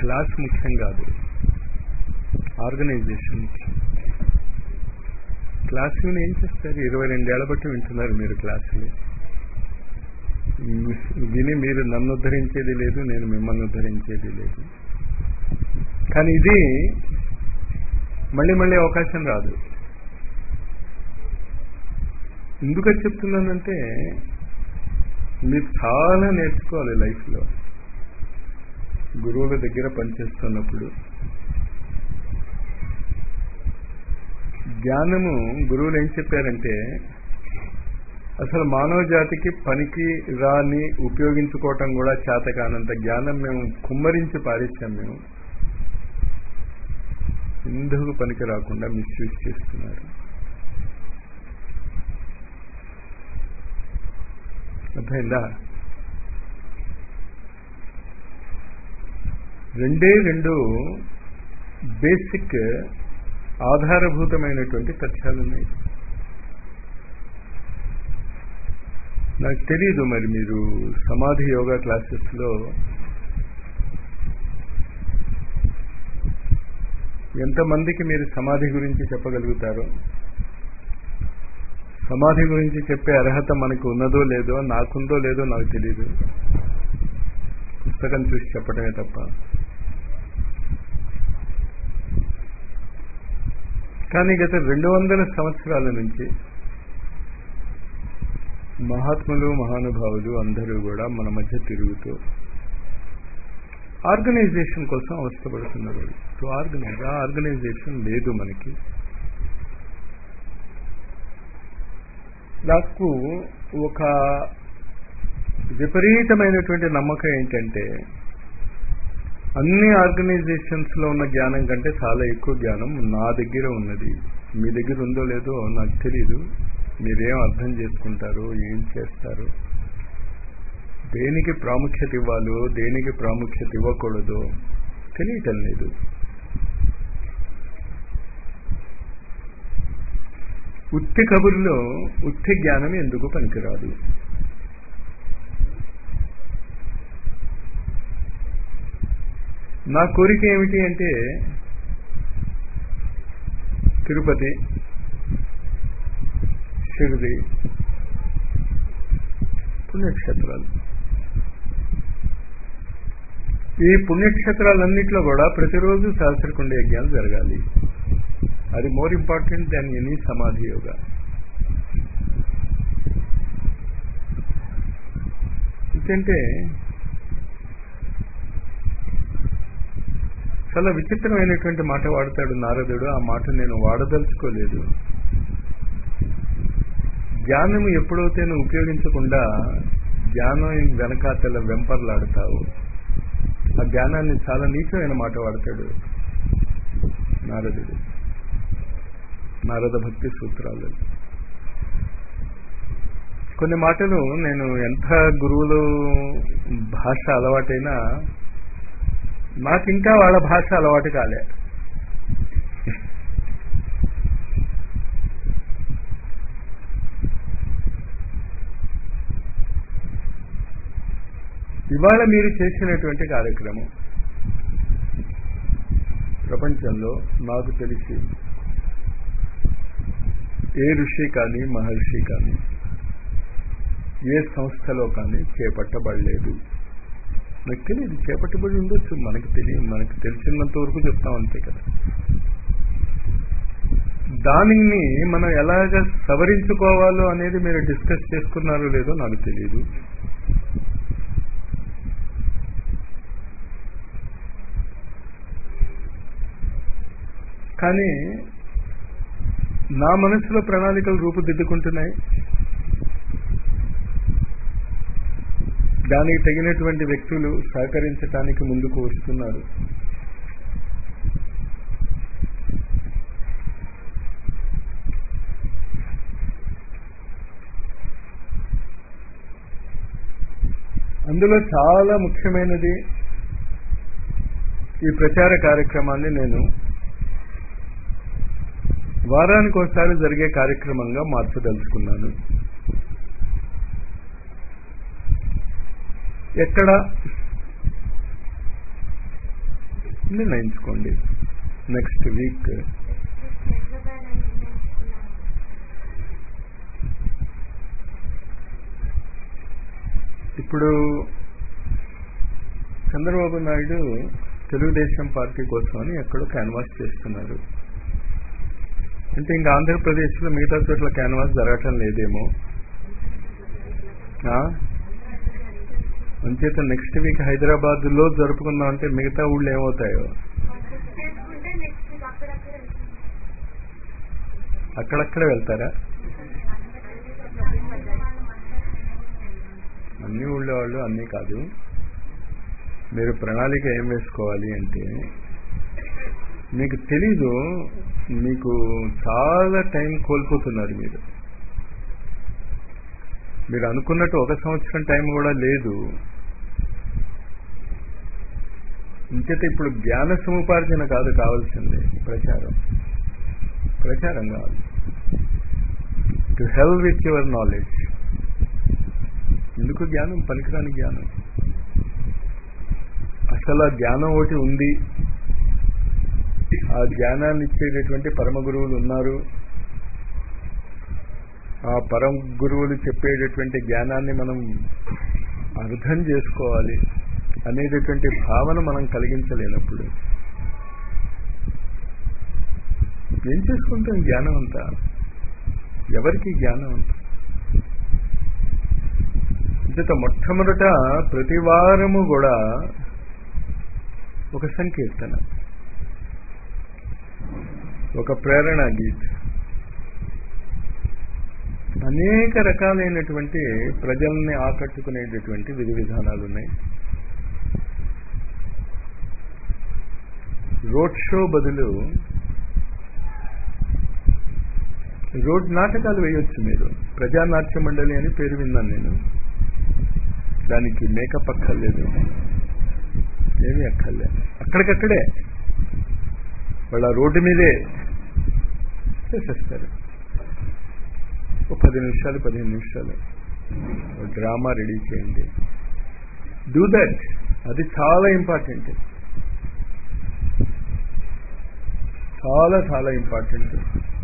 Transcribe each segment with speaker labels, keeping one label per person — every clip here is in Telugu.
Speaker 1: క్లాస్ ముఖ్యం కాదు ఆర్గనైజేషన్ ముఖ్యం క్లాస్ విని ఏం చేస్తారు ఇరవై రెండేళ్ల బట్టి వింటున్నారు మీరు క్లాసులు విని మీరు నన్ను ఉద్ధరించేది లేదు నేను మిమ్మల్ని ఉద్ధరించేది లేదు కానీ ఇది మళ్ళీ మళ్ళీ అవకాశం రాదు ఎందుకని చెప్తున్నానంటే మీరు చాలా నేర్చుకోవాలి లైఫ్లో గురువుల దగ్గర పనిచేస్తున్నప్పుడు జ్ఞానము గురువులు ఏం చెప్పారంటే అసలు మానవ జాతికి పనికి రాని ఉపయోగించుకోవటం కూడా చేత కానంత జ్ఞానం మేము కుమ్మరించి పారేసాం మేము ఎందుకు పనికి రాకుండా మిస్యూజ్ చేస్తున్నారు అర్థమైందా రెండే రెండు బేసిక్ ఆధారభూతమైనటువంటి తథ్యాలు ఉన్నాయి నాకు తెలియదు మరి మీరు సమాధి యోగా క్లాసెస్లో ఎంతమందికి మీరు సమాధి గురించి చెప్పగలుగుతారో సమాధి గురించి చెప్పే అర్హత మనకు ఉన్నదో లేదో నాకుందో లేదో నాకు తెలియదు పుస్తకం చూసి చెప్పడమే తప్ప కానీ గత రెండు వందల సంవత్సరాల నుంచి మహాత్ములు మహానుభావులు అందరూ కూడా మన మధ్య తిరుగుతూ ఆర్గనైజేషన్ కోసం అవస్థపడుతున్నారు టు ఆర్గనైజ్ ఆ ఆర్గనైజేషన్ లేదు మనకి నాకు ఒక విపరీతమైనటువంటి నమ్మకం ఏంటంటే అన్ని ఆర్గనైజేషన్స్ లో ఉన్న జ్ఞానం కంటే చాలా ఎక్కువ జ్ఞానం నా దగ్గర ఉన్నది మీ దగ్గర ఉందో లేదో నాకు తెలియదు మీరేం అర్థం చేసుకుంటారో ఏం చేస్తారో దేనికి ప్రాముఖ్యత ఇవ్వాలో దేనికి ప్రాముఖ్యత ఇవ్వకూడదో తెలియటం లేదు ఉత్తి కబుర్లో ఉత్తి జ్ఞానం ఎందుకు పనికిరాదు నా కోరిక ఏమిటి అంటే తిరుపతి షిరిడి పుణ్యక్షేత్రాలు ఈ పుణ్యక్షేత్రాలన్నింటిలో కూడా ప్రతిరోజు సహస్రకుండ యజ్ఞాలు జరగాలి అది మోర్ ఇంపార్టెంట్ దాన్ ఎనీ సమాధి యోగా ఎందుకంటే చాలా విచిత్రమైనటువంటి మాట వాడతాడు నారదుడు ఆ మాట నేను వాడదలుచుకోలేదు జ్ఞానం ఎప్పుడైతే నువ్వు ఉపయోగించకుండా జ్ఞానం వెనకాతల వెంపర్లాడతావు ఆ జ్ఞానాన్ని చాలా నీచమైన మాట వాడతాడు నారదుడు నారద భక్తి సూత్రాలు కొన్ని మాటలు నేను ఎంత గురువులు భాష అలవాటైనా నాకు ఇంకా వాళ్ళ భాష అలవాటు కాలే ఇవాళ మీరు చేసినటువంటి కార్యక్రమం ప్రపంచంలో నాకు తెలిసి ఏ ఋషి కానీ మహర్షి కానీ ఏ సంస్థలో కానీ చేపట్టబడలేదు నాకు తెలియదు చేపట్టబడి ఉండొచ్చు మనకు తెలియదు మనకు తెలిసినంత వరకు చెప్తాం అంతే కదా దానిని మనం ఎలాగ సవరించుకోవాలో అనేది మీరు డిస్కస్ చేసుకున్నారో లేదో నాకు తెలియదు కానీ నా మనసులో ప్రణాళికలు రూపుదిద్దుకుంటున్నాయి దానికి తగినటువంటి వ్యక్తులు సహకరించడానికి ముందుకు వస్తున్నారు అందులో చాలా ముఖ్యమైనది ఈ ప్రచార కార్యక్రమాన్ని నేను వారానికి ఒకసారి జరిగే కార్యక్రమంగా మార్చదలుచుకున్నాను ఎక్కడ నిర్ణయించుకోండి నెక్స్ట్ వీక్
Speaker 2: హైదరాబాద్ అని నిర్ణయించుకున్నాను
Speaker 1: ఇప్పుడు చంద్రబాబు నాయుడు తెలుగుదేశం పార్టీ కోసం అని ఎక్కడో క్యాన్వాస్ చేస్తున్నారు అంటే ఇంకా ఆంధ్రప్రదేశ్లో మిగతా చోట్ల క్యాన్వాస్ జరగటం లేదేమో ఆ? అంచేత నెక్స్ట్ వీక్ హైదరాబాద్ లో జరుపుకుందాం అంటే మిగతా ఊళ్ళు ఏమవుతాయో
Speaker 2: చేసుకుంటే నెక్స్ట్ వీక్ అక్కడక్కడ వెళ్తుంది
Speaker 1: అక్కడక్కడ వెళ్తారా అన్ని ఊళ్ళో వాళ్ళు అన్నీ కాదు మీరు ప్రణాళిక ఏం వేసుకోవాలి అంటే మీకు తెలీదు మీకు చాలా టైం కోల్పోతున్నారు మీరు మీరు అనుకున్నట్టు ఒక సంవత్సరం టైం కూడా లేదు ఇంకేత ఇప్పుడు జ్ఞాన సముపార్జన కాదు కావాల్సింది ప్రచారం ప్రచారం కావాలి to hell with your knowledge ఎందుకు జ్ఞానం పనికిరాని జ్ఞానం అసలు ఆ జ్ఞానం ఒకటి ఉంది ఆ జ్ఞానాన్ని ఇచ్చేటటువంటి పరమ గురువులు ఉన్నారు ఆ పరమ గురువులు చెప్పేటటువంటి జ్ఞానాన్ని మనం అర్థం చేసుకోవాలి అనేటటువంటి భావన మనం కలిగించలేనప్పుడు ఏం చేసుకుంటాం జ్ఞానం అంతా ఎవరికి జ్ఞానం అంతా ఇంత మొట్టమొదట ప్రతి వారము కూడా ఒక సంకీర్తన ఒక ప్రేరణ గీత్ అనేక రకాలైనటువంటి ప్రజల్ని ఆకట్టుకునేటటువంటి విధి విధానాలు ఉన్నాయి రోడ్ షో బదులు రోడ్ నాటకాలు వేయొచ్చు మీరు ప్రజానాట్య మండలి అని పేరు విన్నాను నేను దానికి మేకప్ అక్కర్లేదు ఏమీ అక్కర్లేదు అక్కడికక్కడే వాళ్ళ రోడ్డు మీదే చేసేస్తారు ఒక పది నిమిషాలు పదిహేను నిమిషాలు డ్రామా రెడీ చేయండి డూ దట్ అది చాలా ఇంపార్టెంట్ చాలా చాలా ఇంపార్టెంట్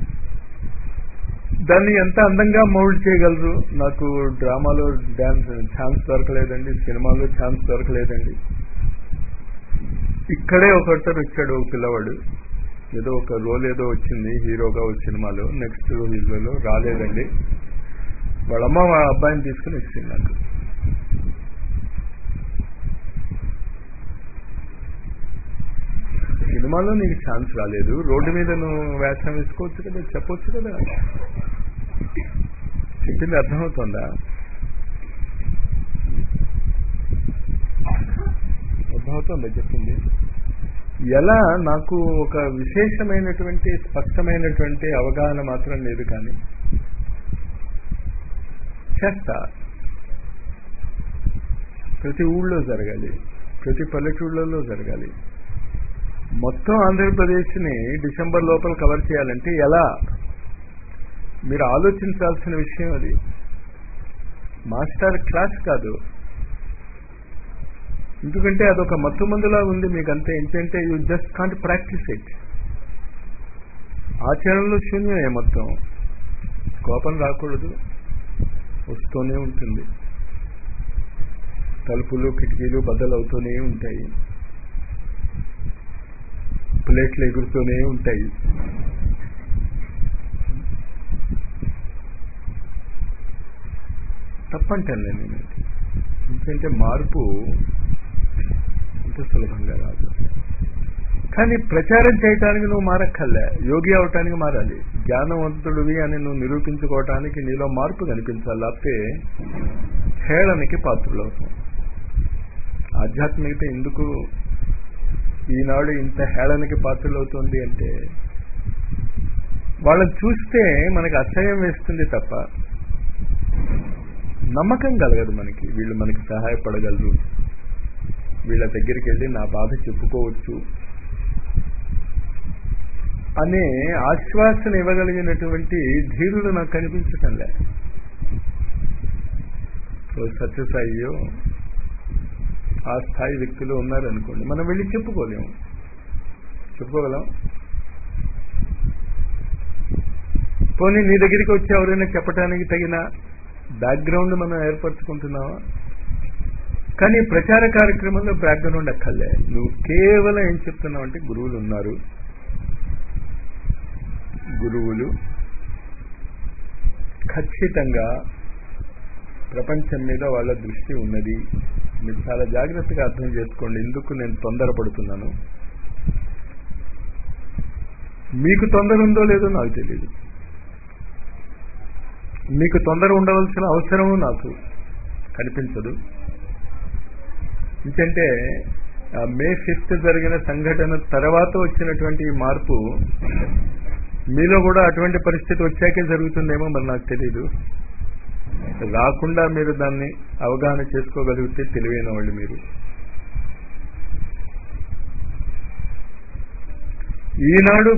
Speaker 1: దాన్ని ఎంత అందంగా మౌల్డ్ చేయగలరు నాకు డ్రామాలో డాన్స్ ఛాన్స్ దొరకలేదండి సినిమాలో ఛాన్స్ దొరకలేదండి ఇక్కడే ఒకటి వచ్చాడు ఒక పిల్లవాడు ఏదో ఒక రోల్ ఏదో వచ్చింది హీరోగా ఒక సినిమాలో నెక్స్ట్ హీరోలో రాలేదండి వాళ్ళమ్మ మా అబ్బాయిని తీసుకుని ఇచ్చింది నాకు సినిమాలో నీకు ఛాన్స్ రాలేదు రోడ్డు మీద నువ్వు వేషం వేసుకోవచ్చు కదా చెప్పొచ్చు కదా చెప్పింది అర్థమవుతుందా అర్థమవుతుందా చెప్పింది ఎలా నాకు ఒక విశేషమైనటువంటి స్పష్టమైనటువంటి అవగాహన మాత్రం లేదు కానీ చేస్తా ప్రతి ఊళ్ళో జరగాలి ప్రతి పల్లెటూళ్ళలో జరగాలి మొత్తం ఆంధ్రప్రదేశ్ని డిసెంబర్ లోపల కవర్ చేయాలంటే ఎలా మీరు ఆలోచించాల్సిన విషయం అది మాస్టర్ క్లాస్ కాదు ఎందుకంటే అదొక మత్తు మందులా ఉంది మీకు అంతే ఏంటంటే you just can't practise it ఆచరణలో శూన్యమే మొత్తం కోపం రాకూడదు వస్తూనే ఉంటుంది తలుపులు కిటికీలు బద్దలవుతూనే ఉంటాయి ప్లేట్లు ఎగురుతూనే ఉంటాయి తప్పంటాను నేను ఎందుకంటే మార్పు అంత సులభంగా రాదు కానీ ప్రచారం చేయటానికి నువ్వు మారక్కర్లే యోగి అవటానికి మారాలి జ్ఞానవంతుడివి అని నువ్వు నిరూపించుకోవటానికి నీలో మార్పు కనిపించాలి లేకపోతే హేళనకి పాత్రులవుతాం ఆధ్యాత్మికత ఎందుకు ఈనాడు ఇంత హేళనకి పాత్రలవుతుంది అంటే వాళ్ళని చూస్తే మనకి అసహ్యం వేస్తుంది తప్ప నమ్మకం కలగదు మనకి వీళ్ళు మనకి సహాయపడగలరు వీళ్ళ దగ్గరికి వెళ్ళి నా బాధ చెప్పుకోవచ్చు అనే ఆశ్వాసన ఇవ్వగలిగినటువంటి ధీరులు నాకు కనిపించటంలే సత్యసాయియో ఆ స్థాయి వ్యక్తులు ఉన్నారనుకోండి మనం వెళ్ళి చెప్పుకోలేము చెప్పుకోగలం పోనీ నీ దగ్గరికి వచ్చి ఎవరైనా చెప్పడానికి తగిన బ్యాక్గ్రౌండ్ మనం ఏర్పరచుకుంటున్నావా కానీ ప్రచార కార్యక్రమంలో బ్యాక్గ్రౌండ్ అక్కర్లే నువ్వు కేవలం ఏం చెప్తున్నావు అంటే గురువులు ఉన్నారు గురువులు ఖచ్చితంగా ప్రపంచం మీద వాళ్ళ దృష్టి ఉన్నది మీరు చాలా జాగ్రత్తగా అర్థం చేసుకోండి ఎందుకు నేను తొందరపడుతున్నాను మీకు తొందర ఉందో లేదో నాకు తెలియదు మీకు తొందర ఉండవలసిన అవసరము నాకు కనిపించదు ఎందుకంటే మే ఫిఫ్త్ జరిగిన సంఘటన తర్వాత వచ్చినటువంటి ఈ మార్పు మీలో కూడా అటువంటి పరిస్థితి వచ్చాకే జరుగుతుందేమో మరి నాకు తెలియదు రాకుండా మీరు దాన్ని అవగాహన చేసుకోగలిగితే తెలివైన వాళ్ళు మీరు ఈనాడు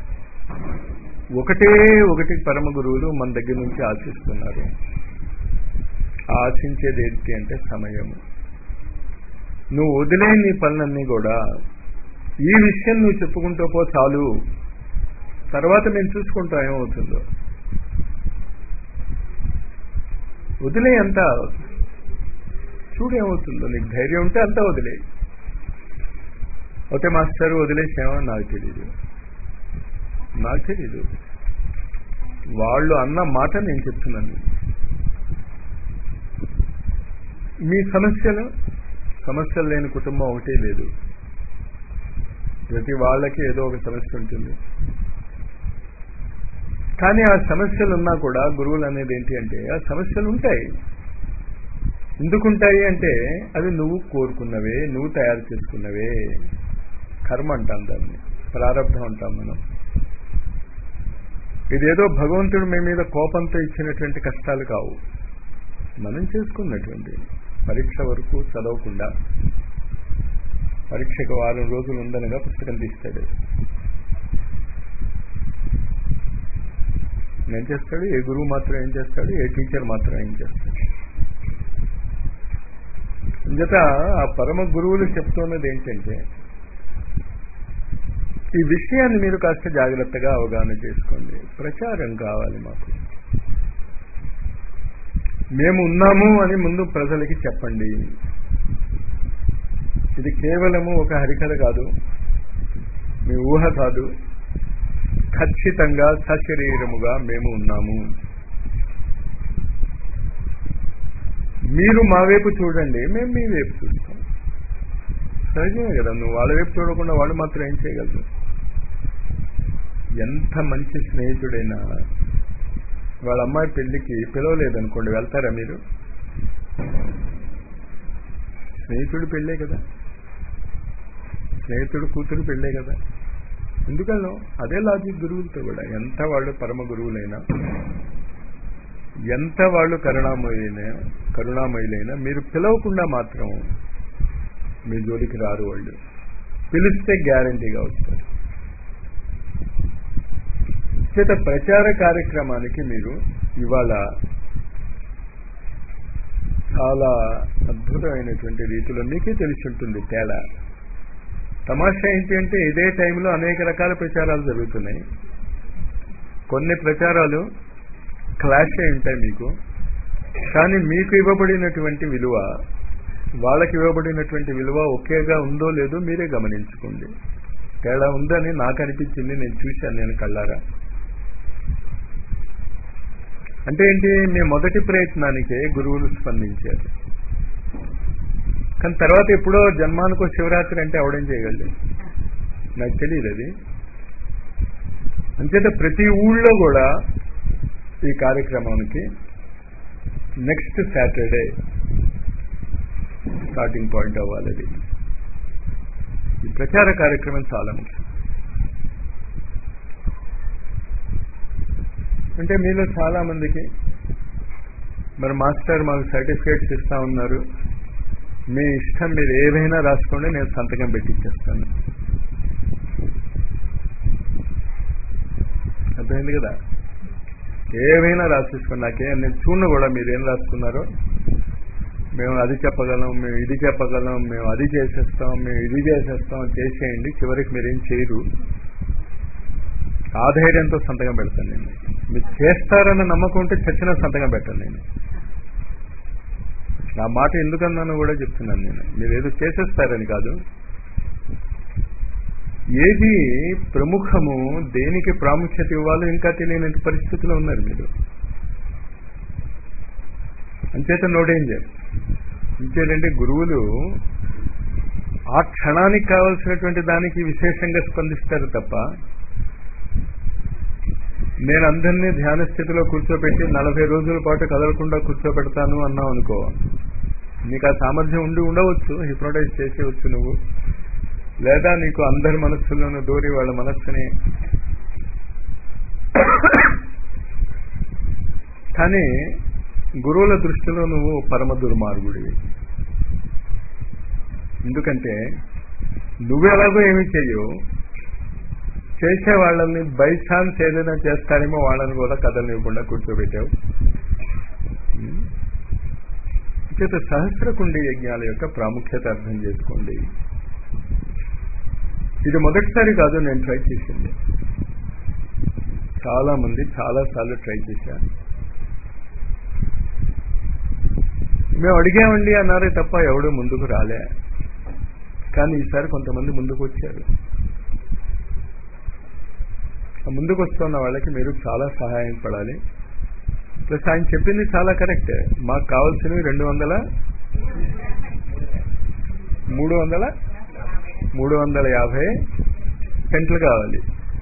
Speaker 1: ఒకటే ఒకటి పరమ గురువులు మన దగ్గర నుంచి ఆశిస్తున్నారు ఆశించేది ఏంటి అంటే సమయము నువ్వు వదిలే నీ పనులన్నీ కూడా ఈ విషయం నువ్వు చెప్పుకుంటూ పో చాలు తర్వాత మేము చూసుకుంటాం ఏమవుతుందో వదిలే అంతా చూడు ఏమవుతుందో నీకు ధైర్యం ఉంటే అంతా వదిలే ఓకే మాస్టర్ వదిలేసేమో నాకు తెలియదు నాకు తెలీదు వాళ్ళు అన్న మాట నేను చెప్తున్నాను మీ సమస్యలు సమస్యలు లేని కుటుంబం ఒకటే లేదు ప్రతి వాళ్ళకి ఏదో ఒక సమస్య ఉంటుంది కానీ ఆ సమస్యలు ఉన్నా కూడా గురువులు అనేది ఏంటి అంటే ఆ సమస్యలు ఉంటాయి ఎందుకుంటాయి అంటే అవి నువ్వు కోరుకున్నవే నువ్వు తయారు చేసుకున్నవే కర్మ అంటాం దాన్ని ప్రారంభం అంటాం మనం ఇదేదో భగవంతుడు మీ మీద కోపంతో ఇచ్చినటువంటి కష్టాలు కావు మనం చేసుకున్నటువంటి పరీక్ష వరకు చదవకుండా పరీక్షకు వారం రోజులు ఉందనగా పుస్తకం తీస్తాడు ఏం చేస్తాడు ఏ గురువు మాత్రం ఏం చేస్తాడు ఏ టీచర్ మాత్రం ఏం చేస్తాడు జత ఆ పరమ గురువులు చెప్తున్నది ఏంటంటే ఈ విషయాన్ని మీరు కాస్త జాగ్రత్తగా అవగాహన చేసుకోండి ప్రచారం కావాలి మాకు మేము ఉన్నాము అని ముందు ప్రజలకి చెప్పండి ఇది కేవలము ఒక హరికథ కాదు మీ ఊహ కాదు ఖచ్చితంగా సశరీరముగా మేము ఉన్నాము మీరు మా వైపు చూడండి మేము మీ వైపు చూస్తాం సహజమే కదా నువ్వు వాళ్ళ వైపు చూడకుండా వాళ్ళు మాత్రం ఏం చేయగలరు ఎంత మంచి స్నేహితుడైనా వాళ్ళ అమ్మాయి పెళ్లికి పిలవలేదనుకోండి వెళ్తారా మీరు స్నేహితుడు పెళ్ళే కదా స్నేహితుడు కూతురు పెళ్ళే కదా ఎందుకన్నా అదే లాజిక్ గురువులతో కూడా ఎంత వాళ్ళు పరమ గురువులైనా ఎంత వాళ్ళు కరుణామయులైనా కరుణామయులైనా మీరు పిలవకుండా మాత్రం మీ జోలికి రారు వాళ్ళు పిలిస్తే గ్యారంటీగా వస్తారు చేత ప్రచార కార్యక్రమానికి మీరు ఇవాళ చాలా అద్భుతమైనటువంటి రీతిలో మీకే తెలిసి ఉంటుంది తేడా తమాషా ఏంటి అంటే ఇదే టైంలో అనేక రకాల ప్రచారాలు జరుగుతున్నాయి కొన్ని ప్రచారాలు క్లాష్ అయి ఉంటాయి మీకు కానీ మీకు ఇవ్వబడినటువంటి విలువ వాళ్ళకి ఇవ్వబడినటువంటి విలువ ఒకేగా ఉందో లేదో మీరే గమనించుకోండి తేడా ఉందని నాకు అనిపించింది నేను చూశాను నేను కళ్ళారా అంటే ఏంటి మీ మొదటి ప్రయత్నానికే గురువులు స్పందించారు కానీ తర్వాత ఎప్పుడో జన్మానికో శివరాత్రి అంటే అవడం చేయగలదు నాకు తెలియదు అది అంచేత ప్రతి ఊళ్ళో కూడా ఈ కార్యక్రమానికి నెక్స్ట్ సాటర్డే స్టార్టింగ్ పాయింట్ అవ్వాలి అది ఈ ప్రచార కార్యక్రమం చాలా ముఖ్యం అంటే మీలో చాలా మందికి మరి మాస్టర్ మాకు సర్టిఫికేట్స్ ఇస్తా ఉన్నారు మీ ఇష్టం మీరు ఏదైనా రాసుకోండి నేను సంతకం పెట్టించేస్తాను అర్థమైంది కదా ఏవైనా రాసేసుకోండి నాకే నేను చూడను కూడా మీరు ఏం రాసుకున్నారో మేము అది చెప్పగలం మేము ఇది చెప్పగలం మేము అది చేసేస్తాం మేము ఇది చేసేస్తాం చేసేయండి చివరికి మీరేం చేయరు ఆ ధైర్యంతో సంతకం పెడతాను నేను మీరు చేస్తారన్న నమ్మకం ఉంటే చచ్చిన సంతకం పెట్టాను నేను నా మాట ఎందుకన్నానో కూడా చెప్తున్నాను నేను మీరు ఏదో చేసేస్తారని కాదు ఏది ప్రముఖము దేనికి ప్రాముఖ్యత ఇవ్వాలో ఇంకా తెలియని పరిస్థితిలో ఉన్నారు మీరు అంచేత నో డేంజర్ ఇంకేంటంటే గురువులు ఆ క్షణానికి కావలసినటువంటి దానికి విశేషంగా స్పందిస్తారు తప్ప నేను అందరినీ ధ్యాన స్థితిలో కూర్చోబెట్టి నలభై రోజుల పాటు కదలకుండా కూర్చోబెడతాను అన్నావు అనుకో నీకు ఆ సామర్థ్యం ఉండి ఉండవచ్చు హిప్నోటైజ్ చేసేవచ్చు నువ్వు లేదా నీకు అందరి మనస్సులను దూరి వాళ్ళ మనస్సుని కానీ గురువుల దృష్టిలో నువ్వు పరమ దుర్మార్గుడివి ఎందుకంటే నువ్వెలాగో ఏమి చెయ్యవు చేసే వాళ్ళని బై ఛాన్స్ ఏదైనా చేస్తారేమో వాళ్ళని కూడా కదలనివ్వకుండా కూర్చోబెట్టావు చేత సహస్రకుండి యజ్ఞాల యొక్క ప్రాముఖ్యత అర్థం చేసుకోండి ఇది మొదటిసారి కాదు నేను ట్రై చేసింది చాలా మంది చాలా సార్లు ట్రై చేశారు మేము అడిగామండి అన్నారే తప్ప ఎవడు ముందుకు రాలే కానీ ఈసారి కొంతమంది ముందుకు వచ్చారు ముందుకు వస్తున్న వాళ్ళకి మీరు చాలా సహాయం పడాలి ప్లస్ ఆయన చెప్పింది చాలా కరెక్ట్ మాకు కావాల్సినవి రెండు వందల మూడు వందల మూడు వందల యాభై టెంట్లు కావాలి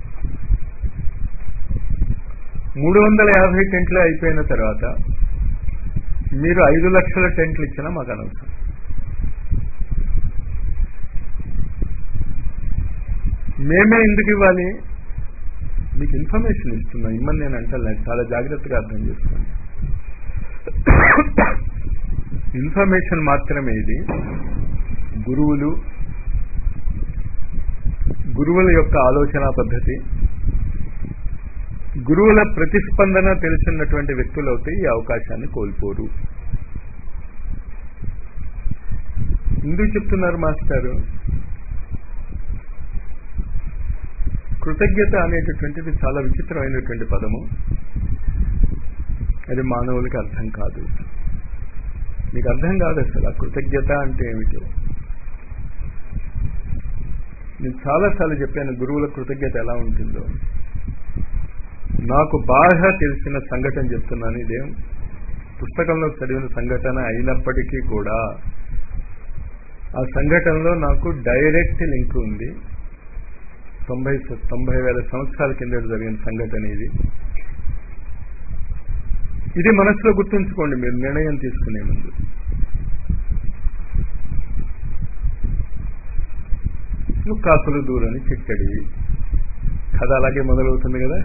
Speaker 1: మూడు వందల యాభై టెంట్లు అయిపోయిన తర్వాత మీరు ఐదు లక్షల టెంట్లు ఇచ్చినా మాకు అనవసరం మేమే ఎందుకు ఇవ్వాలి మీకు ఇన్ఫర్మేషన్ ఇస్తున్నా ఇమ్మని నేను అంటలేదు చాలా జాగ్రత్తగా అర్థం చేసుకోండి ఇన్ఫర్మేషన్ మాత్రమే ఇది గురువులు గురువుల యొక్క ఆలోచన పద్ధతి గురువుల ప్రతిస్పందన తెలిసినటువంటి వ్యక్తులైతే ఈ అవకాశాన్ని కోల్పోరు ఎందుకు చెప్తున్నారు మాస్టారు కృతజ్ఞత అనేటటువంటిది చాలా విచిత్రమైనటువంటి పదము అది మానవులకి అర్థం కాదు మీకు అర్థం కాదు అసలు ఆ కృతజ్ఞత అంటే ఏమిటో నేను చాలాసార్లు చెప్పాను గురువుల కృతజ్ఞత ఎలా ఉంటుందో నాకు బాగా తెలిసిన సంఘటన చెప్తున్నాను ఇదేం పుస్తకంలో చదివిన సంఘటన అయినప్పటికీ కూడా ఆ సంఘటనలో నాకు డైరెక్ట్ లింక్ ఉంది తొంభై తొంభై వేల సంవత్సరాల కింద జరిగిన సంఘటన ఇది ఇది మనసులో గుర్తుంచుకోండి మీరు నిర్ణయం తీసుకునే ముందు కాకులు దూరని చిక్కడి కథ అలాగే మొదలవుతుంది కదా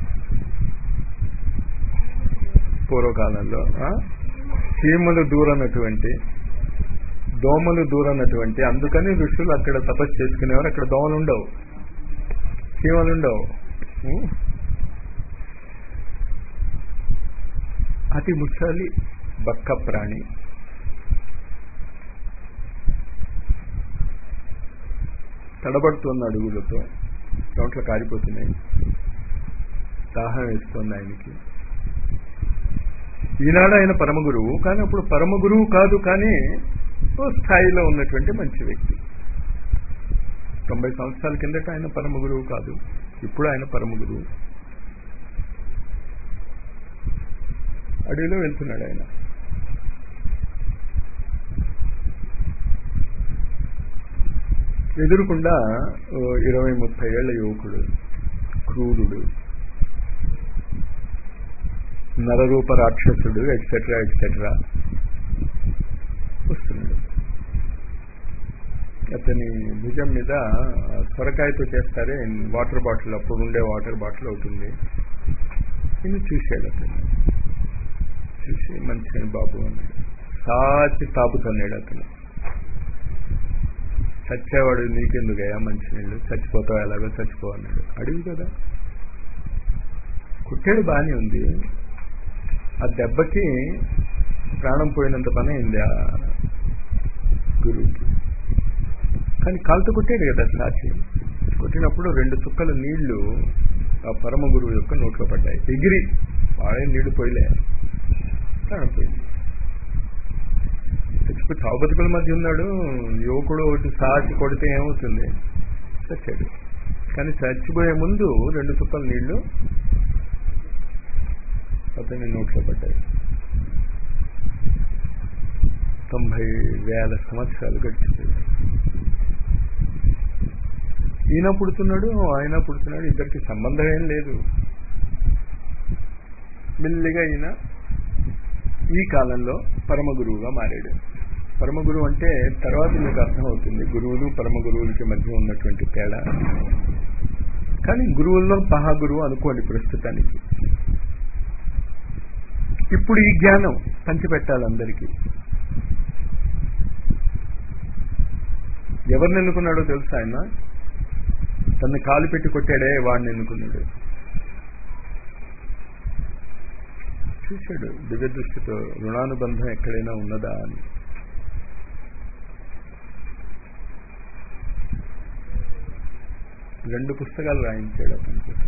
Speaker 1: పూర్వకాలంలో చీమలు దూరనటువంటి దోమలు దూరనటువంటి అందుకని ఋషులు అక్కడ తపస్సు చేసుకునేవారు అక్కడ దోమలు ఉండవు చీమలు ఉండవు అతి ముసలి బక్క ప్రాణి తడబడుతున్న అడుగులతో చోట్ల కారిపోతున్నాయి దాహం వేస్తుంది ఆయనకి ఈనాడు ఆయన పరమ గురువు కానీ అప్పుడు పరమ గురువు కాదు కానీ ఓ స్థాయిలో ఉన్నటువంటి మంచి వ్యక్తి తొంభై సంవత్సరాల కిందట ఆయన పరమ గురువు కాదు ఇప్పుడు ఆయన పరమ గురువు అడవిలో వెళ్తున్నాడు ఆయన ఎదురుకుండా ఇరవై ముప్పై ఏళ్ల యువకుడు క్రూరుడు నరరూప రాక్షసుడు ఎట్సెట్రా ఎట్సెట్రా వస్తున్నాడు అతని భుజం మీద సొరకాయతో చేస్తారే వాటర్ బాటిల్ అప్పుడు ఉండే వాటర్ బాటిల్ అవుతుంది ఇది చూశాడు అతను చూసి మంచి బాబు అన్నాడు సాచి తాపుతున్నాడు అతను చచ్చేవాడు నీకెందుకయ్యా మంచినీళ్ళు చచ్చిపోతావు ఎలాగో చచ్చిపో అన్నాడు అడివి కదా కుట్టాడు బాగానే ఉంది ఆ దెబ్బకి ప్రాణం పోయినంత పని అయింది ఆ గురువుకి కానీ కాలుతో కొట్టాడు కదా సాచి కొట్టినప్పుడు రెండు చుక్కల నీళ్లు ఆ పరమ గురువు యొక్క నోట్లో పడ్డాయి ఎగిరి వాడే నీళ్లు పోయిలే ప్రాణం పోయింది చచ్చిపోయి చావు బతుకుల మధ్య ఉన్నాడు యువకుడు ఒకటి సాచి కొడితే ఏమవుతుంది చచ్చాడు కానీ చచ్చిపోయే ముందు రెండు చుక్కల నీళ్లు అతని నోట్లో పడ్డాయి తొంభై వేల సంవత్సరాలు గడిచిపోయాయి ఈయన పుడుతున్నాడు ఆయన పుడుతున్నాడు ఇద్దరికి సంబంధం ఏం లేదు మెల్లిగా ఈయన ఈ కాలంలో పరమ గురువుగా మారాడు పరమ గురువు అంటే తర్వాత మీకు అర్థమవుతుంది గురువులు పరమ గురువులకి మధ్య ఉన్నటువంటి తేడా కానీ గురువుల్లో మహాగురువు అనుకోండి ప్రస్తుతానికి ఇప్పుడు ఈ జ్ఞానం పంచిపెట్టాలి అందరికీ ఎవరిని ఎన్నుకున్నాడో తెలుసా ఆయన తన్ని కాలు పెట్టి కొట్టాడే వాడిని ఎన్నుకున్నాడు చూశాడు దివ్య దృష్టితో రుణానుబంధం ఎక్కడైనా ఉన్నదా అని రెండు పుస్తకాలు రాయించాడు అతని చేత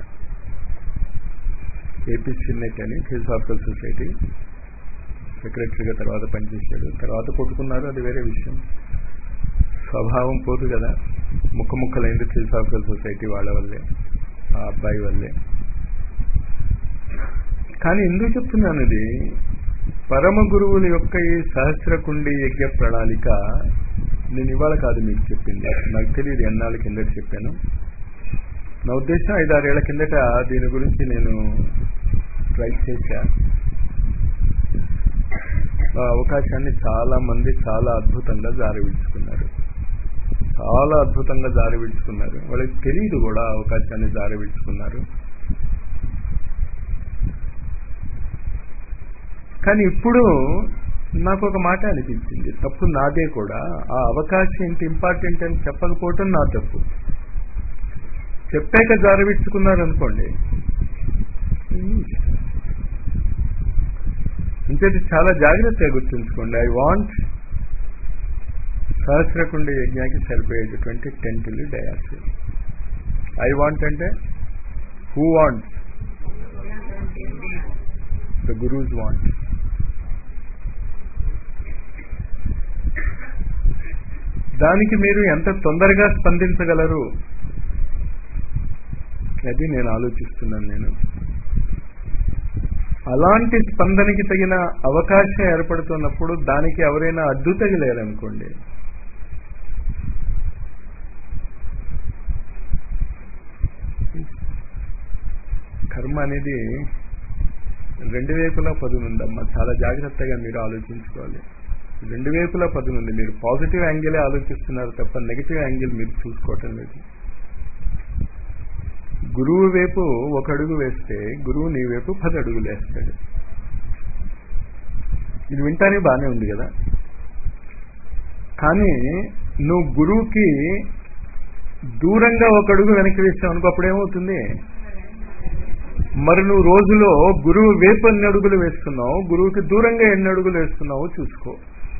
Speaker 1: ఏపీ సిన్నెట్ అని ఫిలసాఫికల్ సొసైటీ సెక్రటరీగా తర్వాత పనిచేశాడు తర్వాత కొట్టుకున్నారు అది వేరే విషయం స్వభావం పోదు కదా ముక్క ముక్కలైంది ఫిలసాఫికల్ సొసైటీ వాళ్ళ వల్లే ఆ అబ్బాయి వల్లే కానీ ఎందుకు చెప్తున్నాను ఇది పరమ గురువుల యొక్క ఈ సహస్రకుండి యజ్ఞ ప్రణాళిక నేను ఇవాళ కాదు మీకు చెప్పింది నాకు తెలియదు ఎన్నాళ్ళ కిందట చెప్పాను నా ఉద్దేశం ఐదారేళ్ల కిందట దీని గురించి నేను ట్రై చేశా ఆ అవకాశాన్ని చాలా మంది చాలా అద్భుతంగా జారవిడ్చుకున్నారు చాలా అద్భుతంగా జారవిడ్చుకున్నారు వాళ్ళకి తెలియదు కూడా అవకాశాన్ని జారవిడ్చుకున్నారు కానీ ఇప్పుడు నాకు ఒక మాట అనిపించింది తప్పు నాదే కూడా ఆ అవకాశం ఇంత ఇంపార్టెంట్ అని చెప్పకపోవటం నా తప్పు చెప్పాక జారవిడ్చుకున్నారు అనుకోండి అంచేది చాలా జాగ్రత్తగా గుర్తుంచుకోండి ఐ వాంట్ సహస్రకుండ యజ్ఞానికి సరిపోయేటటువంటి టెంటులు డయాస్ ఐ వాంట్ అంటే who want the gurus want దానికి మీరు ఎంత తొందరగా స్పందించగలరు అది నేను ఆలోచిస్తున్నాను నేను అలాంటి స్పందనకి తగిన అవకాశం ఏర్పడుతున్నప్పుడు దానికి ఎవరైనా అడ్డు తగిలేరనుకోండి కర్మ అనేది రెండు వైపులా పదునుందమ్మా చాలా జాగ్రత్తగా మీరు ఆలోచించుకోవాలి రెండు వైపులా పదునుంది మీరు పాజిటివ్ యాంగిలే ఆలోచిస్తున్నారు తప్ప నెగిటివ్ యాంగిల్ మీరు చూసుకోవటం లేదు గురువు వైపు ఒక అడుగు వేస్తే గురువు నీ వైపు పది అడుగులు వేస్తాడు ఇది వింటానికి బాగానే ఉంది కదా కానీ నువ్వు గురువుకి దూరంగా ఒక అడుగు వెనక్కి వేస్తావు అనుకో అప్పుడేమవుతుంది మరి నువ్వు రోజులో గురువు వైపు ఎన్ని అడుగులు వేస్తున్నావు గురువుకి దూరంగా ఎన్ని అడుగులు వేస్తున్నావో చూసుకో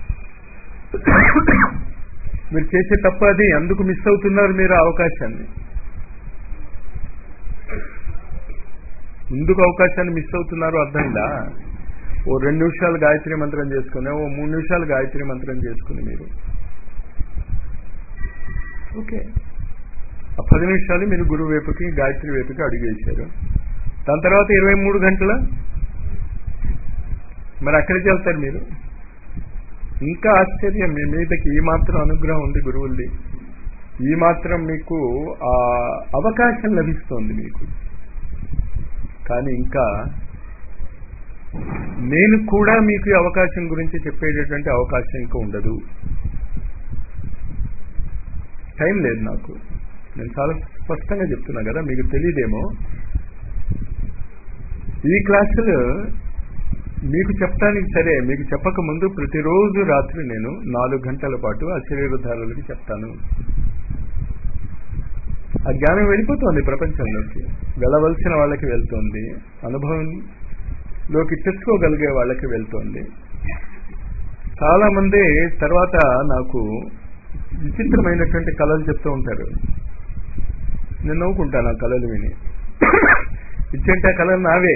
Speaker 1: మీరు చేసే తప్ప అది ఎందుకు మిస్ అవుతున్నారు మీరు అవకాశాన్ని ఎందుకు అవకాశాన్ని మిస్ అవుతున్నారో అర్థమైందా ఓ రెండు నిమిషాలు గాయత్రి మంత్రం చేసుకుని ఓ మూడు నిమిషాలు గాయత్రి మంత్రం చేసుకుని మీరు ఓకే ఆ పది నిమిషాలు మీరు గురువు వైపుకి గాయత్రి వైపుకి అడుగు వేశారు దాని తర్వాత ఇరవై మూడు గంటల మరి అక్కడికి వెళ్తారు మీరు ఇంకా ఆశ్చర్యం మీ మీదకి ఈ మాత్రం అనుగ్రహం ఉంది గురువుల్ది ఈ మాత్రం మీకు ఆ అవకాశం లభిస్తోంది మీకు కానీ ఇంకా నేను కూడా మీకు ఈ అవకాశం గురించి చెప్పేటటువంటి అవకాశం ఇంకా ఉండదు టైం లేదు నాకు నేను చాలా స్పష్టంగా చెప్తున్నా కదా మీకు తెలియదేమో ఈ క్లాసులు మీకు చెప్పడానికి సరే మీకు చెప్పక ముందు ప్రతిరోజు రాత్రి నేను నాలుగు గంటల పాటు ఆ శరీరధారులకి చెప్తాను ఆ జ్ఞానం వెళ్ళిపోతుంది ప్రపంచంలోకి వెళ్ళవలసిన వాళ్ళకి వెళ్తోంది అనుభవంలోకి తెచ్చుకోగలిగే వాళ్ళకి వెళ్తోంది చాలా మంది తర్వాత నాకు విచిత్రమైనటువంటి కళలు చెప్తూ ఉంటారు నేను నవ్వుకుంటాను ఆ కళలు విని ఇచ్చంటే ఆ కళలు నావే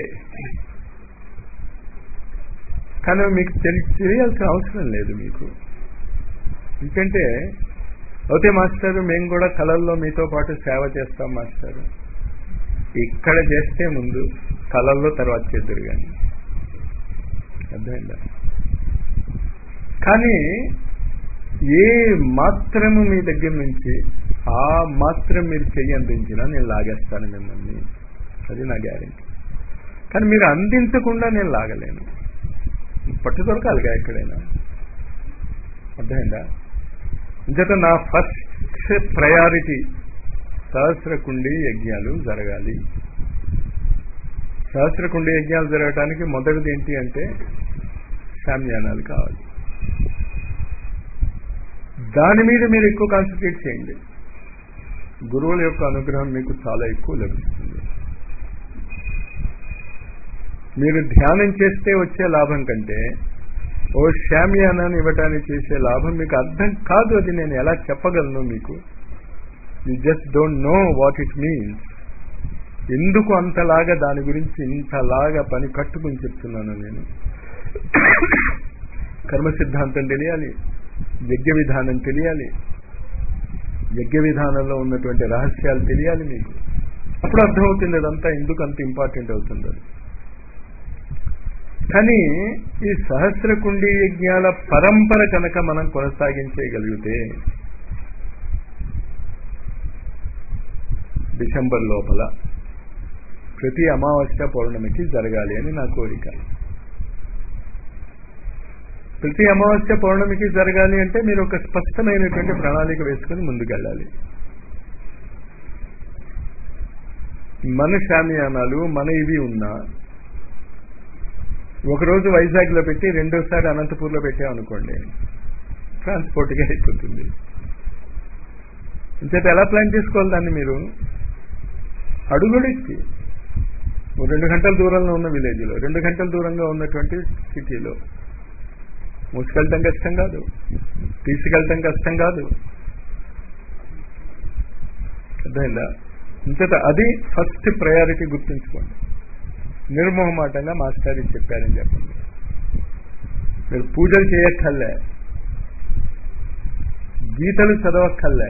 Speaker 1: కానీ మీకు తెలి తెలియాల్సిన అవసరం లేదు మీకు ఎందుకంటే ఓకే మాస్టర్ మేము కూడా కళల్లో మీతో పాటు సేవ చేస్తాం మాస్టర్ ఇక్కడ చేస్తే ముందు కళల్లో తర్వాత చేద్దరు కానీ అర్థమైందా కానీ ఏ మాత్రము మీ దగ్గర నుంచి ఆ మాత్రం మీరు చెయ్యి అందించినా నేను లాగేస్తాను మిమ్మల్ని అది నా గ్యారెంటీ కానీ మీరు అందించకుండా నేను లాగలేను పట్టు దొరకాలిగా ఎక్కడైనా అర్థమైందా ఇంకట నా ఫస్ట్ ప్రయారిటీ సహస్రకుండి యజ్ఞాలు జరగాలి సహస్రకుండి యజ్ఞాలు జరగటానికి మొదటిది ఏంటి అంటే శామ్యానాలు కావాలి దాని మీద మీరు ఎక్కువ కాన్సన్ట్రేట్ చేయండి గురువుల యొక్క అనుగ్రహం మీకు చాలా ఎక్కువ లభిస్తుంది మీరు ధ్యానం చేస్తే వచ్చే లాభం కంటే ఓ శామ్యానాన్ని ఇవ్వటానికి చేసే లాభం మీకు అర్థం కాదు అది నేను ఎలా చెప్పగలను మీకు you just don't know what it means ఎందుకు అంతలాగా దాని గురించి ఇంతలాగా పని కట్టుకుని చెప్తున్నాను నేను కర్మ సిద్ధాంతం తెలియాలి యజ్ఞ విధానం తెలియాలి యజ్ఞ విధానంలో ఉన్నటువంటి రహస్యాలు తెలియాలి మీకు అప్పుడు అర్థమవుతుంది అదంతా ఎందుకు అంత ఇంపార్టెంట్ అవుతుందో కానీ ఈ సహస్రకుండి యజ్ఞాల పరంపర కనుక మనం కొనసాగించేయగలిగితే డిసెంబర్ లోపల ప్రతి అమావాస్య పౌర్ణమికి జరగాలి అని నా కోరిక ప్రతి అమావాస్య పౌర్ణమికి జరగాలి అంటే మీరు ఒక స్పష్టమైనటువంటి ప్రణాళిక వేసుకుని ముందుకెళ్ళాలి మన శామియానాలు మన ఇవి ఉన్నా ఒకరోజు వైజాగ్లో పెట్టి రెండోసారి అనంతపూర్లో పెట్టామనుకోండి ట్రాన్స్పోర్ట్గా అయిపోతుంది ఇంచేత ఎలా ప్లాన్ చేసుకోవాలి దాన్ని మీరు అడుగుడిచ్చి రెండు గంటల దూరంలో ఉన్న విలేజ్లో రెండు గంటల దూరంగా ఉన్నటువంటి సిటీలో మోసుకెళ్ళటం కష్టం కాదు తీసుకెళ్ళటం కష్టం కాదు అర్థమైందా ఇంతట అది ఫస్ట్ ప్రయారిటీ గుర్తుంచుకోండి నిర్మోహమాటంగా మాస్టర్ ఇది చెప్పారని చెప్పండి మీరు పూజలు చేయక్కర్లే గీతలు చదవక్కర్లే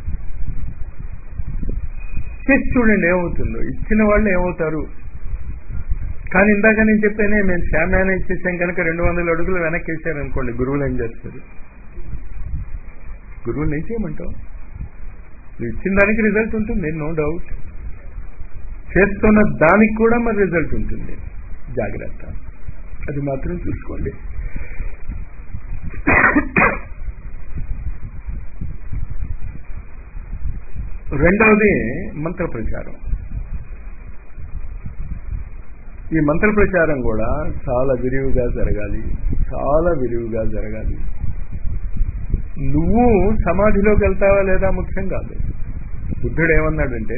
Speaker 1: చేసి చూడండి ఏమవుతుందో ఇచ్చిన వాళ్ళు ఏమవుతారు కానీ ఇందాక నేను చెప్పానే మేము శామ్యాన ఇచ్చేసాం కనుక రెండు వందల అడుగులు వెనక్కి వేసారనుకోండి గురువులు ఏం చేస్తారు గురువులు ఏం చేయమంటావు నువ్వు ఇచ్చిన దానికి రిజల్ట్ ఉంటుంది నో డౌట్ చేస్తున్న దానికి కూడా మరి రిజల్ట్ ఉంటుంది జాగ్రత్త అది మాత్రం చూసుకోండి రెండవది మంత్ర ప్రచారం ఈ మంత్ర ప్రచారం కూడా చాలా విరివిగా జరగాలి చాలా విరివిగా జరగాలి నువ్వు సమాధిలోకి వెళ్తావా లేదా ముఖ్యం కాదు బుద్ధుడు ఏమన్నాడంటే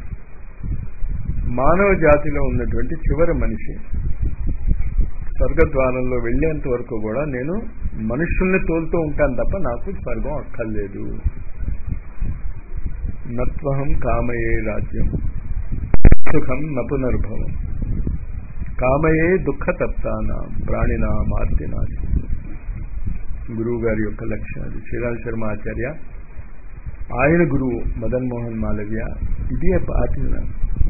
Speaker 1: మానవ జాతిలో ఉన్నటువంటి చివరి మనిషి స్వర్గద్వారంలో వెళ్లేంత వరకు కూడా నేను మనుషుల్ని తోలుతూ ఉంటాను తప్ప నాకు స్వర్గం అక్కర్లేదు నత్వహం కామయే రాజ్యం సుఖం నపునర్భవం కామయే దుఃఖతప్తాన ప్రాణిన మార్తినాశ గురువు గారి యొక్క లక్ష్యం అది శ్రీరామ్ శర్మ ఆచార్య ఆయన గురువు మదన్ మోహన్ మాలవ్య ఇదే పాటిన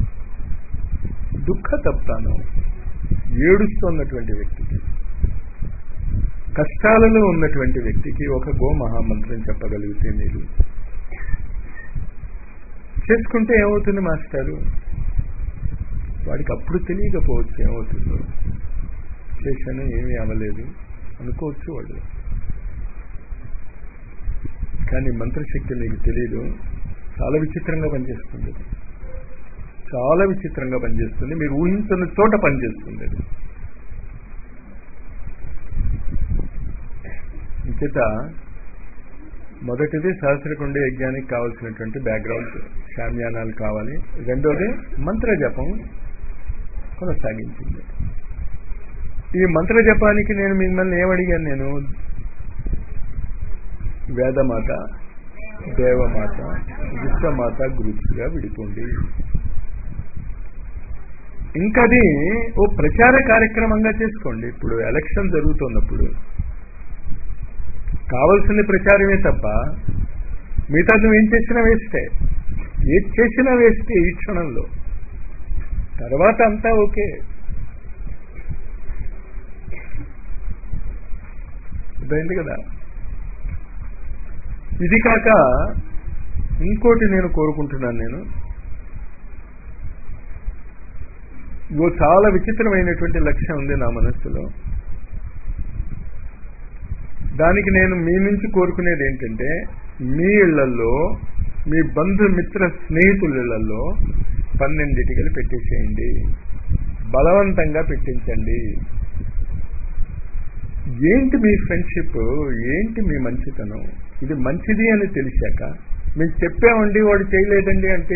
Speaker 1: దుఃఖ తప్తాను ఏడుస్తున్నటువంటి వ్యక్తికి కష్టాలలో ఉన్నటువంటి వ్యక్తికి ఒక గో మహామంత్రం చెప్పగలిగితే మీరు చేసుకుంటే ఏమవుతుంది మాస్టారు వాడికి అప్పుడు తెలియకపోవచ్చు ఏమవుతుందో చేశాను ఏమీ అవ్వలేదు అనుకోవచ్చు వాడు కానీ మంత్రశక్తి మీకు తెలియదు చాలా విచిత్రంగా పనిచేస్తుంది అది చాలా విచిత్రంగా పనిచేస్తుంది మీరు ఊహించిన చోట పనిచేస్తుంది అది ఇంచేత మొదటిది సహస్రకుండ యజ్ఞానికి కావాల్సినటువంటి బ్యాక్గ్రౌండ్ శామ్యానాలు కావాలి రెండోది మంత్ర జపం కొనసాగించింది ఈ మంత్ర జపానికి నేను మిమ్మల్ని ఏమడిగాను నేను వేదమాత దేవమాత విశ్వమాత గ్రూప్స్ గా విడిపోండి ఇంకది ఓ ప్రచార కార్యక్రమంగా చేసుకోండి ఇప్పుడు ఎలక్షన్ జరుగుతున్నప్పుడు కావలసింది ప్రచారమే తప్ప మిగతా నువ్వు ఏం చేసినా వేస్టే ఏది చేసినా వేస్తే ఈ క్షణంలో తర్వాత అంతా ఓకే అర్థమైంది కదా ఇది కాక ఇంకోటి నేను కోరుకుంటున్నాను నేను ఓ చాలా విచిత్రమైనటువంటి లక్ష్యం ఉంది నా మనస్సులో దానికి నేను మీ నుంచి కోరుకునేది ఏంటంటే మీ ఇళ్లలో మీ బంధుమిత్ర స్నేహితుల ఇళ్లలో పన్నెండిటికలు పెట్టేసేయండి బలవంతంగా పెట్టించండి ఏంటి మీ ఫ్రెండ్షిప్ ఏంటి మీ మంచితనం ఇది మంచిది అని తెలిసాక మేము చెప్పామండి వాడు చేయలేదండి అంటే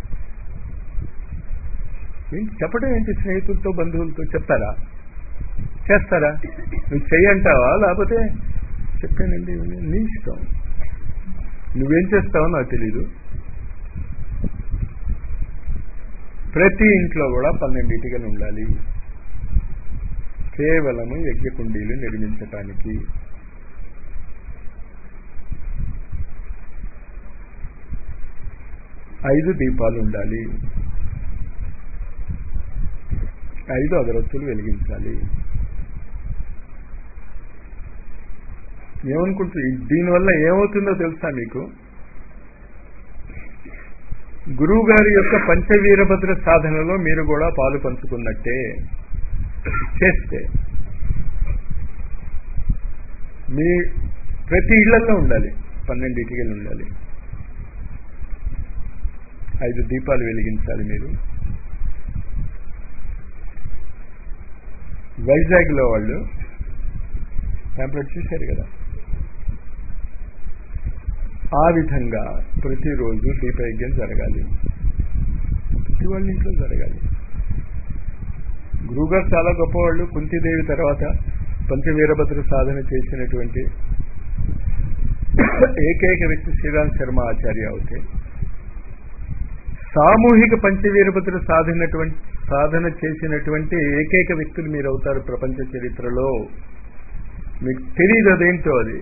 Speaker 1: ఏంటి చెప్పడం ఏంటి స్నేహితులతో బంధువులతో చెప్తారా చేస్తారా నువ్వు చెయ్యంటావా లేకపోతే చెప్పానండి నీ ఇష్టం నువ్వేం చేస్తావో నాకు తెలీదు ప్రతి ఇంట్లో కూడా పన్నెండు ఇటుకలు ఉండాలి కేవలము యజ్ఞకుండీలు నిర్మించటానికి ఐదు దీపాలు ఉండాలి ఐదు అగరత్తులు వెలిగించాలి ఏమనుకుంటుంది దీనివల్ల ఏమవుతుందో తెలుసా మీకు గురువు గారి యొక్క పంచవీరభద్ర సాధనలో మీరు కూడా పాలు పంచుకున్నట్టే చేస్తే మీ ప్రతి ఇళ్లలో ఉండాలి పన్నెండు ఇటుకలు ఉండాలి ఐదు దీపాలు వెలిగించాలి మీరు వైజాగ్లో వాళ్ళు ప్యాంప్లెట్ చూశారు కదా ఆ విధంగా ప్రతిరోజు దీపయజ్ఞం జరగాలి ప్రతి వాళ్ళ ఇంట్లో జరగాలి గురువుగారు చాలా గొప్పవాళ్ళు కుంతిదేవి తర్వాత పంచవీరభద్ర సాధన చేసినటువంటి ఏకైక వ్యక్తి శ్రీరామ్ శర్మ ఆచార్య అవుతే సామూహిక పంచవీరభద్ర సాధనటువంటి సాధన చేసినటువంటి ఏకైక వ్యక్తులు మీరు అవుతారు ప్రపంచ చరిత్రలో మీకు తెలియదు అదేంటో అది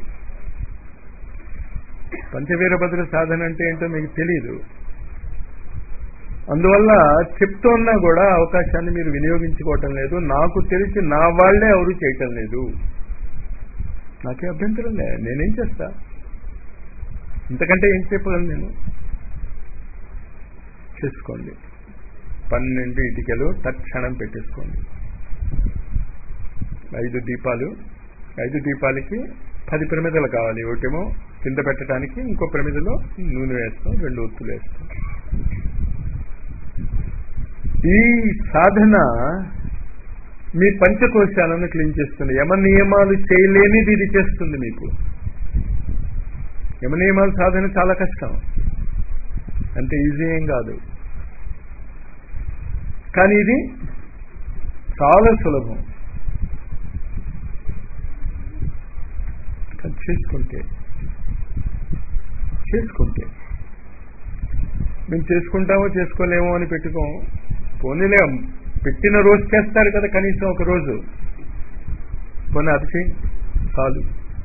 Speaker 1: పంచవీరభద్ర సాధన అంటే ఏంటో మీకు తెలియదు అందువల్ల చెప్తున్నా కూడా అవకాశాన్ని మీరు వినియోగించుకోవటం లేదు నాకు తెలిసి నా వాళ్లే ఎవరు చేయటం లేదు నాకే అభ్యంతరం లే నేనేం చేస్తా ఇంతకంటే ఏం చెప్పగలను నేను చేసుకోండి పన్నెండు ఇటుకలు తక్షణం పెట్టేసుకోండి ఐదు దీపాలు ఐదు దీపాలకి పది ప్రమిదలు కావాలి ఒకటేమో కింద పెట్టడానికి ఇంకో ప్రమిదలో నూనె వేస్తాం రెండు ఒత్తులు వేస్తాం ఈ సాధన మీ పంచకోశాలను క్లీన్ చేస్తుంది యమ నియమాలు చేయలేనిది ఇది చేస్తుంది మీకు యమ నియమాలు సాధన చాలా కష్టం అంత ఈజీ ఏం కాదు కానీ ఇది చాలా సులభం చేసుకుంటే చేసుకుంటే మేము చేసుకుంటామో చేసుకోలేమో అని పెట్టుకోం పోనీలే పెట్టిన రోజు చేస్తారు కదా కనీసం ఒక రోజు పోనీ అది చేయి చాలు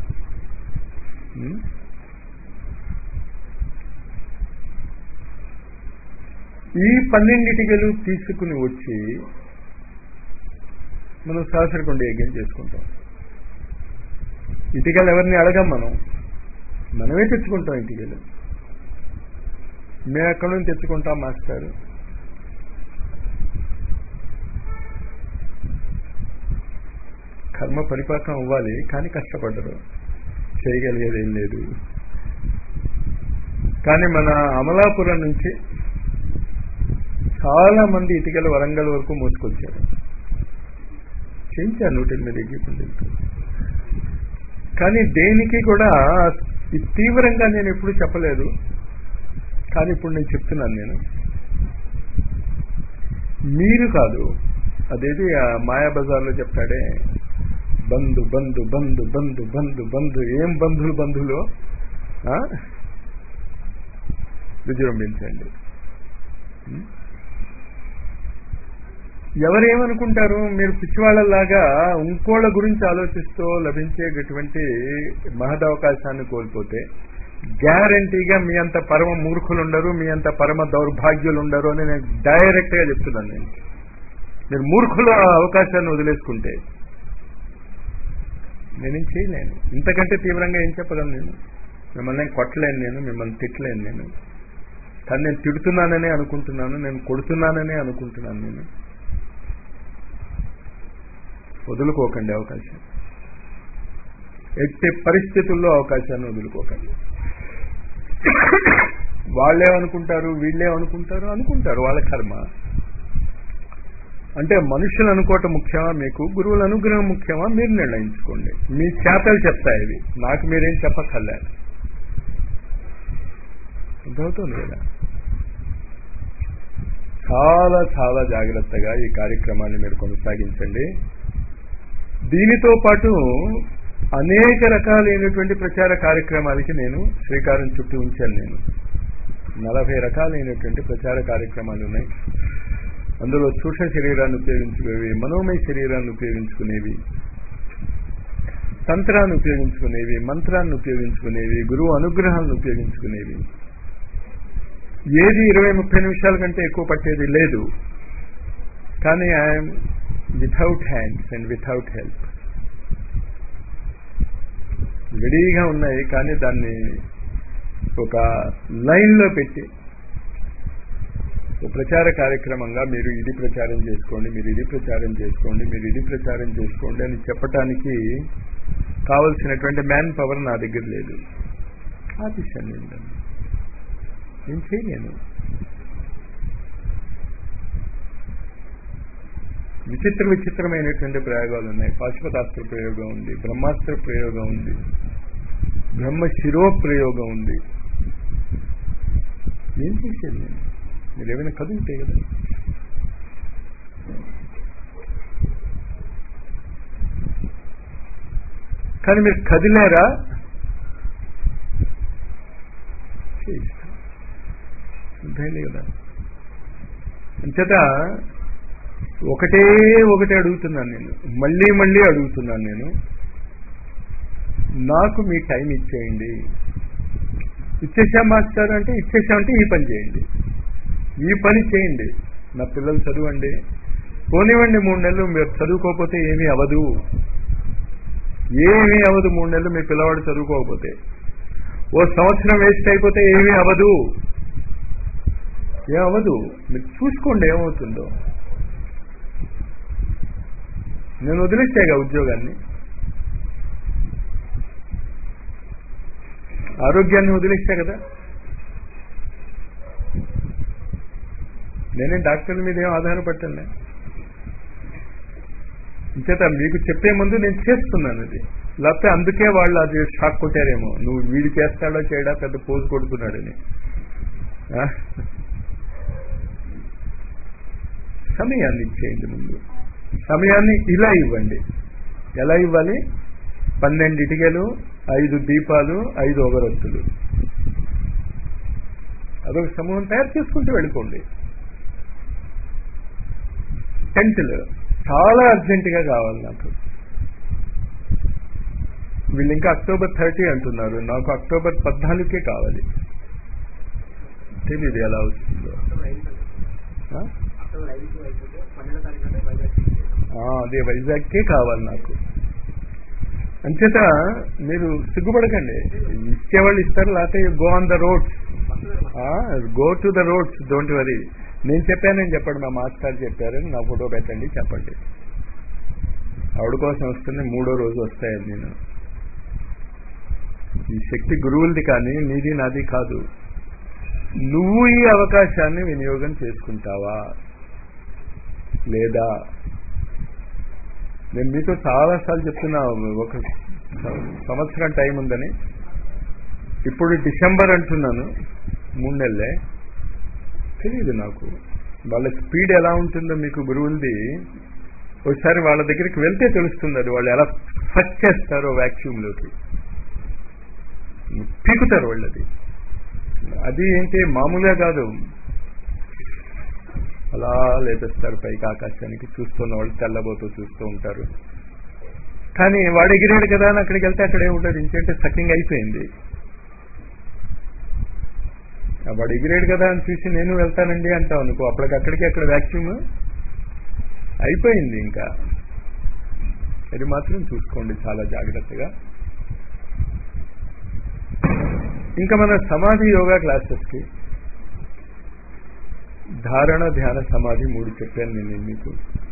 Speaker 1: ఈ పన్నెండిటికలు తీసుకుని వచ్చి మనం సహస్రకొండ యజ్ఞం చేసుకుంటాం ఇటుకలు ఎవరిని అడగం మనం మనమే తెచ్చుకుంటాం ఇటుకలు మేము ఎక్కడి నుంచి తెచ్చుకుంటాం మాస్టర్ కర్మ పరిపాకం అవ్వాలి కానీ కష్టపడ్డరు చేయగలిగేది ఏం లేదు కానీ మన అమలాపురం నుంచి చాలా మంది ఇటుకలు వరంగల్ వరకు మోసుకొచ్చారు చేయించారు నూట ఎనిమిది ఎగ్గిపుండీలతో కానీ దేనికి కూడా తీవ్రంగా నేను ఎప్పుడు చెప్పలేదు కానీ ఇప్పుడు నేను చెప్తున్నాను నేను మీరు కాదు అదేది మాయా బజార్లో చెప్తాడే బంధు బంధు బంధు బంధు బంధు బంధు ఏం బంధులు బంధులో ఆ? విజృంభించండి ఉం? ఎవరేమనుకుంటారు మీరు పిచ్చివాళ్ళలాగా ఇంకోళ్ళ గురించి ఆలోచిస్తూ లభించేటటువంటి మహదవకాశాన్ని కోల్పోతే గ్యారంటీగా మీ అంత పరమ మూర్ఖులు ఉండరు మీ అంత పరమ దౌర్భాగ్యులు ఉండరు అని నేను డైరెక్ట్ గా చెప్తున్నాను నేను మీరు మూర్ఖుల అవకాశాన్ని వదిలేసుకుంటే నేనేం చేయలేను ఇంతకంటే తీవ్రంగా ఏం చెప్పగలను నేను మిమ్మల్ని ఏం కొట్టలేను నేను మిమ్మల్ని తిట్టలేను నేను కానీ నేను తిడుతున్నాననే అనుకుంటున్నాను నేను కొడుతున్నాననే అనుకుంటున్నాను నేను వదులుకోకండి అవకాశం ఎట్టి పరిస్థితుల్లో అవకాశాన్ని వదులుకోకండి వాళ్ళేమనుకుంటారు వీళ్ళేమనుకుంటారు అనుకుంటారు వాళ్ళ కర్మ అంటే మనుషులు అనుకోవటం ముఖ్యమా మీకు గురువుల అనుగ్రహం ముఖ్యమా మీరు నిర్ణయించుకోండి మీ చేతలు చెప్తాయి ఇవి నాకు మీరేం చెప్పక్కర్లే అర్థమవుతుంది కదా చాలా చాలా జాగ్రత్తగా ఈ కార్యక్రమాన్ని మీరు కొనసాగించండి దీనితో పాటు అనేక రకాలైనటువంటి ప్రచార కార్యక్రమాలకి నేను శ్రీకారం చుట్టూ ఉంచాను నేను నలభై రకాలైనటువంటి ప్రచార కార్యక్రమాలు ఉన్నాయి అందులో సూక్ష్మ శరీరాన్ని ఉపయోగించుకునేవి మనోమయ శరీరాన్ని ఉపయోగించుకునేవి తంత్రాన్ని ఉపయోగించుకునేవి మంత్రాన్ని ఉపయోగించుకునేవి గురువు అనుగ్రహాలను ఉపయోగించుకునేవి ఏది ఇరవై ముప్పై నిమిషాల కంటే ఎక్కువ పట్టేది లేదు కానీ I'm without hands and without help రెడీగా ఉన్నాయి కానీ దాన్ని ఒక లైన్లో పెట్టి ఒక ప్రచార కార్యక్రమంగా మీరు ఇది ప్రచారం చేసుకోండి మీరు ఇది ప్రచారం చేసుకోండి మీరు ఇది ప్రచారం చేసుకోండి అని చెప్పటానికి కావలసినటువంటి మ్యాన్ పవర్ నా దగ్గర లేదు ఆఫీసాను నేను నేను చేయలేను విచిత్ర విచిత్రమైనటువంటి ప్రయోగాలు ఉన్నాయి పాశుపతాస్త్ర ప్రయోగం ఉంది బ్రహ్మాస్త్ర ప్రయోగం ఉంది బ్రహ్మ శిరో ప్రయోగం ఉంది ఏం చేసేది నేను మీరు ఏమైనా కదులుతే కదా కానీ మీరు కదిలేరా చేయిస్తాం అర్థమైంది కదా అంచేత ఒకటే ఒకటి అడుగుతున్నాను నేను మళ్ళీ మళ్ళీ అడుగుతున్నాను నేను నాకు మీ టైం ఇచ్చేయండి ఇచ్చేసాం మాస్టర్ అంటే ఇచ్చేసామంటే ఈ పని చేయండి ఈ పని చేయండి నా పిల్లలు చదవండి పోనివ్వండి మూడు నెలలు మీరు చదువుకోకపోతే ఏమీ అవదు ఏమీ అవదు మూడు నెలలు మీ పిల్లవాడు చదువుకోకపోతే ఓ సంవత్సరం వేస్ట్ అయిపోతే ఏమీ అవదు ఏమవదు మీరు చూసుకోండి ఏమవుతుందో నేను వదిలేసాగా ఉద్యోగాన్ని ఆరోగ్యాన్ని వదిలేసా కదా నేనే డాక్టర్ల మీద ఏం ఆధారపడతాను ఇంచేత మీకు చెప్పే ముందు నేను చేస్తున్నాను అది లేకపోతే అందుకే వాళ్ళు అది షాక్ కొట్టారేమో నువ్వు వీడు చేస్తాడో చేయడా పెద్ద పోజు కొడుతున్నాడని ఆ? సమయాన్ని ఇచ్చేయండి ముందు సమయాన్ని ఇలా ఇవ్వండి ఎలా ఇవ్వాలి పన్నెండు ఇటుకలు ఐదు దీపాలు ఐదు ఒగరొత్తులు అదొక సమూహం తయారు చేసుకుంటూ వెళ్ళిపోండి టెంట్లు చాలా అర్జెంటుగా కావాలి నాకు వీళ్ళు ఇంకా అక్టోబర్ థర్టీ అంటున్నారు నాకు అక్టోబర్ పద్నాలుగుకే కావాలి తెలియదు ఎలా వస్తుందో ఆ?
Speaker 3: అక్టోబర్ ఐదుకి అయిపోతే పన్నెండో తారీఖు అంటే వైజాగ్
Speaker 1: ఆ, అదే వైజాగ్కే కావాలి నాకు అంచేత మీరు సిగ్గుపడకండి ఇచ్చేవాళ్ళు ఇస్తారు లేకపోతే go on the roads go to the roads don't worry నేను చెప్పానని చెప్పండి మా మాస్టర్ చెప్పారని నా ఫోటో పెట్టండి చెప్పండి ఆవిడ కోసం వస్తుంది మూడో రోజు వస్తాయని నేను ఈ శక్తి గురువులది కానీ నీది నాది కాదు నువ్వు ఈ అవకాశాన్ని వినియోగం చేసుకుంటావా లేదా నేను మీతో చాలాసార్లు చెప్తున్నా ఒక సంవత్సరం టైం ఉందని ఇప్పుడు డిసెంబర్ అంటున్నాను మూడు నెలలే తెలియదు నాకు వాళ్ళ స్పీడ్ ఎలా ఉంటుందో మీకు గురువులది ఒకసారి వాళ్ళ దగ్గరికి వెళ్తే తెలుస్తుంది అది వాళ్ళు ఎలా ఫస్ట్ చేస్తారో వ్యాక్యూమ్లోకి పీకుతారు వాళ్ళది అది ఏంటి మామూలుగా కాదు అలా లేపేస్తారు పైకి ఆకాశానికి చూస్తున్న వాళ్ళు తెల్లబోతూ చూస్తూ ఉంటారు కానీ వాడు ఎగిరాడు కదా అని అక్కడికి వెళ్తే అక్కడే ఉండదు ఇంకేంటే సకింగ్ అయిపోయింది ఆ వాడు ఎగిరాడు కదా అని చూసి నేను వెళ్తానండి అంటావు అనుకో అప్పటికక్కడికి అక్కడ వ్యాక్యూమ్ అయిపోయింది ఇంకా అది మాత్రం చూసుకోండి చాలా జాగ్రత్తగా ఇంకా మన సమాధి యోగా క్లాసెస్కి ధారణ ధ్యాన సమాధి మూడు చెప్పాను నేను మీకు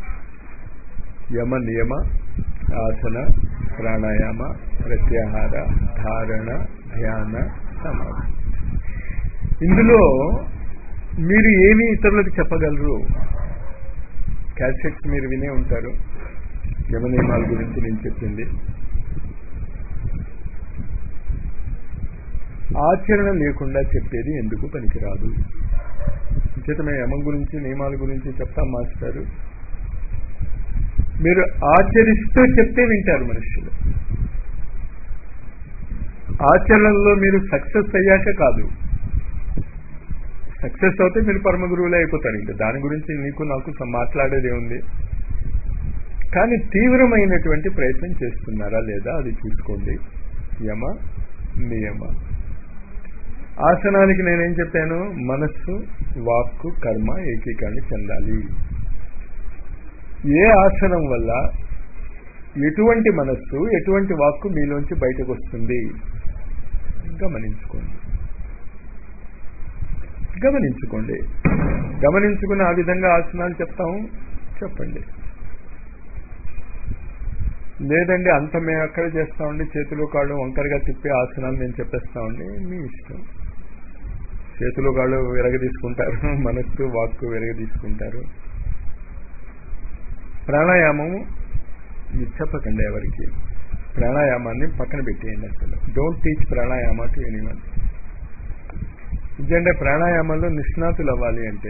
Speaker 1: యమ నియమ ఆసన ప్రాణాయామ ప్రత్యాహార ధారణ ధ్యాన సమాధి ఇందులో మీరు ఏమి ఇతరులకు చెప్పగలరు క్యాసెట్స్ మీరు వినే ఉంటారు యమ నియమాల గురించి నేను చెప్పింది ఆచరణ లేకుండా చెప్పేది ఎందుకు పనికిరాదు చేత మేము యమం గురించి నియమాల గురించి చెప్తాం మాస్టారు మీరు ఆచరిస్తూ చెప్తే వింటారు మనుషులు ఆచరణలో మీరు సక్సెస్ అయ్యాక కాదు సక్సెస్ అవుతే మీరు పరమ గురువులే అయిపోతారు ఇంకా దాని గురించి నీకు నాకు స- మాట్లాడేదే ఉంది కానీ తీవ్రమైనటువంటి ప్రయత్నం చేస్తున్నారా లేదా అది చూసుకోండి యమ నియమ ఆసనానికి నేనేం చెప్పాను మనస్సు వాక్కు కర్మ ఏకీకరణ చెందాలి ఏ ఆసనం వల్ల ఎటువంటి మనస్సు ఎటువంటి వాక్కు మీలోంచి బయటకు వస్తుంది గమనించుకోండి గమనించుకోండి గమనించుకుని ఆ విధంగా ఆసనాలు చెప్తాము చెప్పండి లేదండి అంత మేము ఎక్కడ చేస్తామండి చేతులు కాళ్ళు వంకరగా తిప్పే ఆసనాలు నేను చెప్పేస్తామండి మీ ఇష్టం చేతులు కాళ్ళు విరగదీసుకుంటారు మనస్సు వాక్కు విరగదీసుకుంటారు ప్రాణాయామము మీరు చెప్పకండి ఎవరికి ప్రాణాయామాన్ని పక్కన పెట్టేయండి అసలు don't teach pranayama to anyone ఎందుకంటే ప్రాణాయామంలో నిష్ణాతులు అవ్వాలి అంటే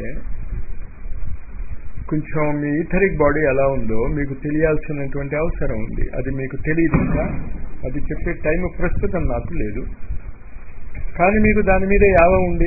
Speaker 1: కొంచెం మీ ఈథరిక్ బాడీ ఎలా ఉందో మీకు తెలియాల్సినటువంటి అవసరం ఉంది అది మీకు తెలియదు ఇంకా అది చెప్పే టైం ప్రస్తుతం నాకు లేదు కానీ మీకు దాని మీద యావ ఉంది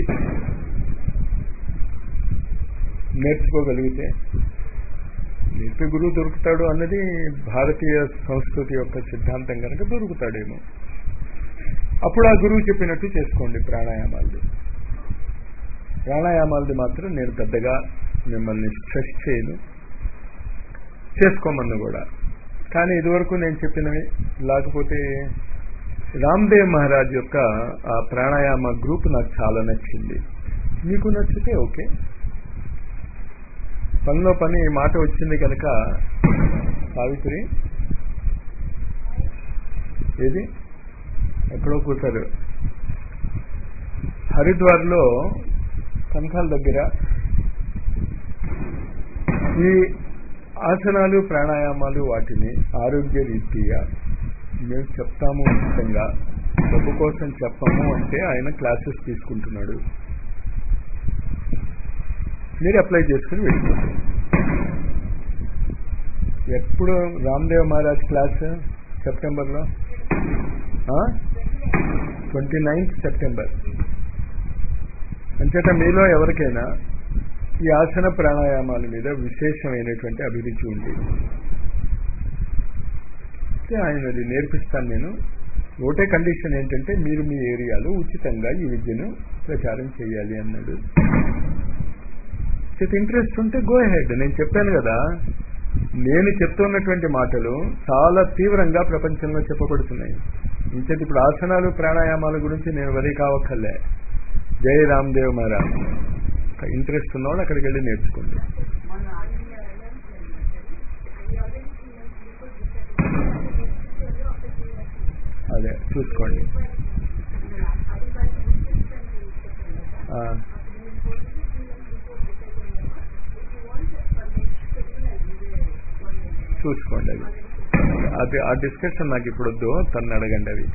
Speaker 1: నేర్చుకోగలిగితే నేర్పే గురువు దొరుకుతాడు అన్నది భారతీయ సంస్కృతి యొక్క సిద్ధాంతం కనుక దొరుకుతాడేమో అప్పుడు ఆ గురువు చెప్పినట్టు చేసుకోండి ప్రాణాయామాలు ప్రాణాయామాలది మాత్రం నేను పెద్దగా మిమ్మల్ని స్ట్రెస్ చేయను చేసుకోమన్ను కూడా కానీ ఇదివరకు నేను చెప్పినవి లేకపోతే రామ్దేవ్ మహారాజ్ యొక్క ఆ ప్రాణాయామ గ్రూప్ నాకు చాలా నచ్చింది మీకు నచ్చితే ఓకే పనిలో పని ఈ మాట వచ్చింది కనుక సావిత్రి ఏది ఎక్కడో కూర్చారు హరిద్వార్లో కంఠాల దగ్గర ఈ ఆసనాలు ప్రాణాయామాలు వాటిని ఆరోగ్య రీత్యా మేము చెప్తాము ఉచితంగా డబ్బు కోసం చెప్పము అంటే ఆయన క్లాసెస్ తీసుకుంటున్నాడు మీరు అప్లై చేసుకుని వెళ్ళిపోండి ఎప్పుడు రామ్దేవ్ మహారాజ్ క్లాస్ సెప్టెంబర్లో ట్వంటీ నైన్త్ సెప్టెంబర్ అంచేత మీలో ఎవరికైనా ఈ ఆసన ప్రాణాయామాల మీద విశేషమైనటువంటి అభిరుచి ఉంది అయితే ఆయన అది నేర్పిస్తాను నేను ఒకటే కండిషన్ ఏంటంటే మీరు మీ ఏరియాలో ఉచితంగా ఈ విద్యను ప్రచారం చేయాలి అన్నాడు చేత ఇంట్రెస్ట్ ఉంటే గో హెడ్ నేను చెప్పాను కదా నేను చెప్తున్నటువంటి మాటలు చాలా తీవ్రంగా ప్రపంచంలో చెప్పబడుతున్నాయి ఇంచేది ఇప్పుడు ఆసనాలు ప్రాణాయామాల గురించి నేను వరి కావక్కర్లే జై రామ్దేవ్ మహారాజ్ ఇంట్రెస్ట్ ఉన్నవాళ్ళు అక్కడికి వెళ్ళి నేర్చుకోండి అదే చూసుకోండి ఆ, చూసుకోండి అది అది ఆ డిస్కషన్ నాకు ఇప్పుడు వద్దు తను అడగండి అవి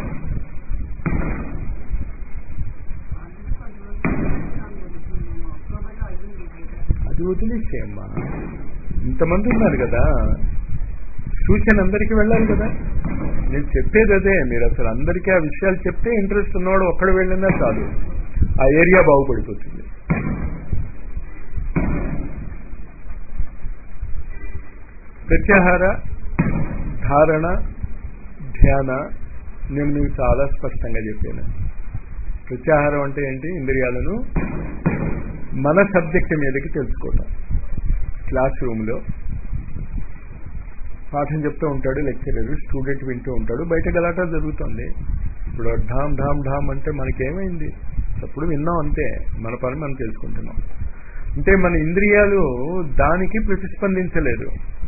Speaker 1: అది వదిలేసేయమ్మా ఇంతమంది ఉన్నారు కదా సూచన అందరికీ వెళ్ళాలి కదా నేను చెప్పేది అదే మీరు అసలు అందరికీ ఆ విషయాలు చెప్తే ఇంట్రెస్ట్ ఉన్నవాడు ఒక్కడు వెళ్ళినా చాలు ఆ ఏరియా బాగుపడిపోతుంది ప్రత్యాహార ధారణ ధ్యాన నేను మీకు చాలా స్పష్టంగా చెప్పాను ప్రత్యాహారం అంటే ఏంటి ఇంద్రియాలను మన సబ్జెక్ట్ మీదకి తెలుసుకోవటం క్లాస్ రూమ్లో పాఠం చెప్తూ ఉంటాడు లెక్చరర్ స్టూడెంట్ వింటూ ఉంటాడు బయట గలాటా జరుగుతుంది ఇప్పుడు ఢామ్ ఢామ్ ఢామ్ అంటే మనకేమైంది అప్పుడు విన్నాం అంతే మన పని మనం తెలుసుకుంటున్నాం అంటే మన ఇంద్రియాలు దానికి ప్రతిస్పందించలేదు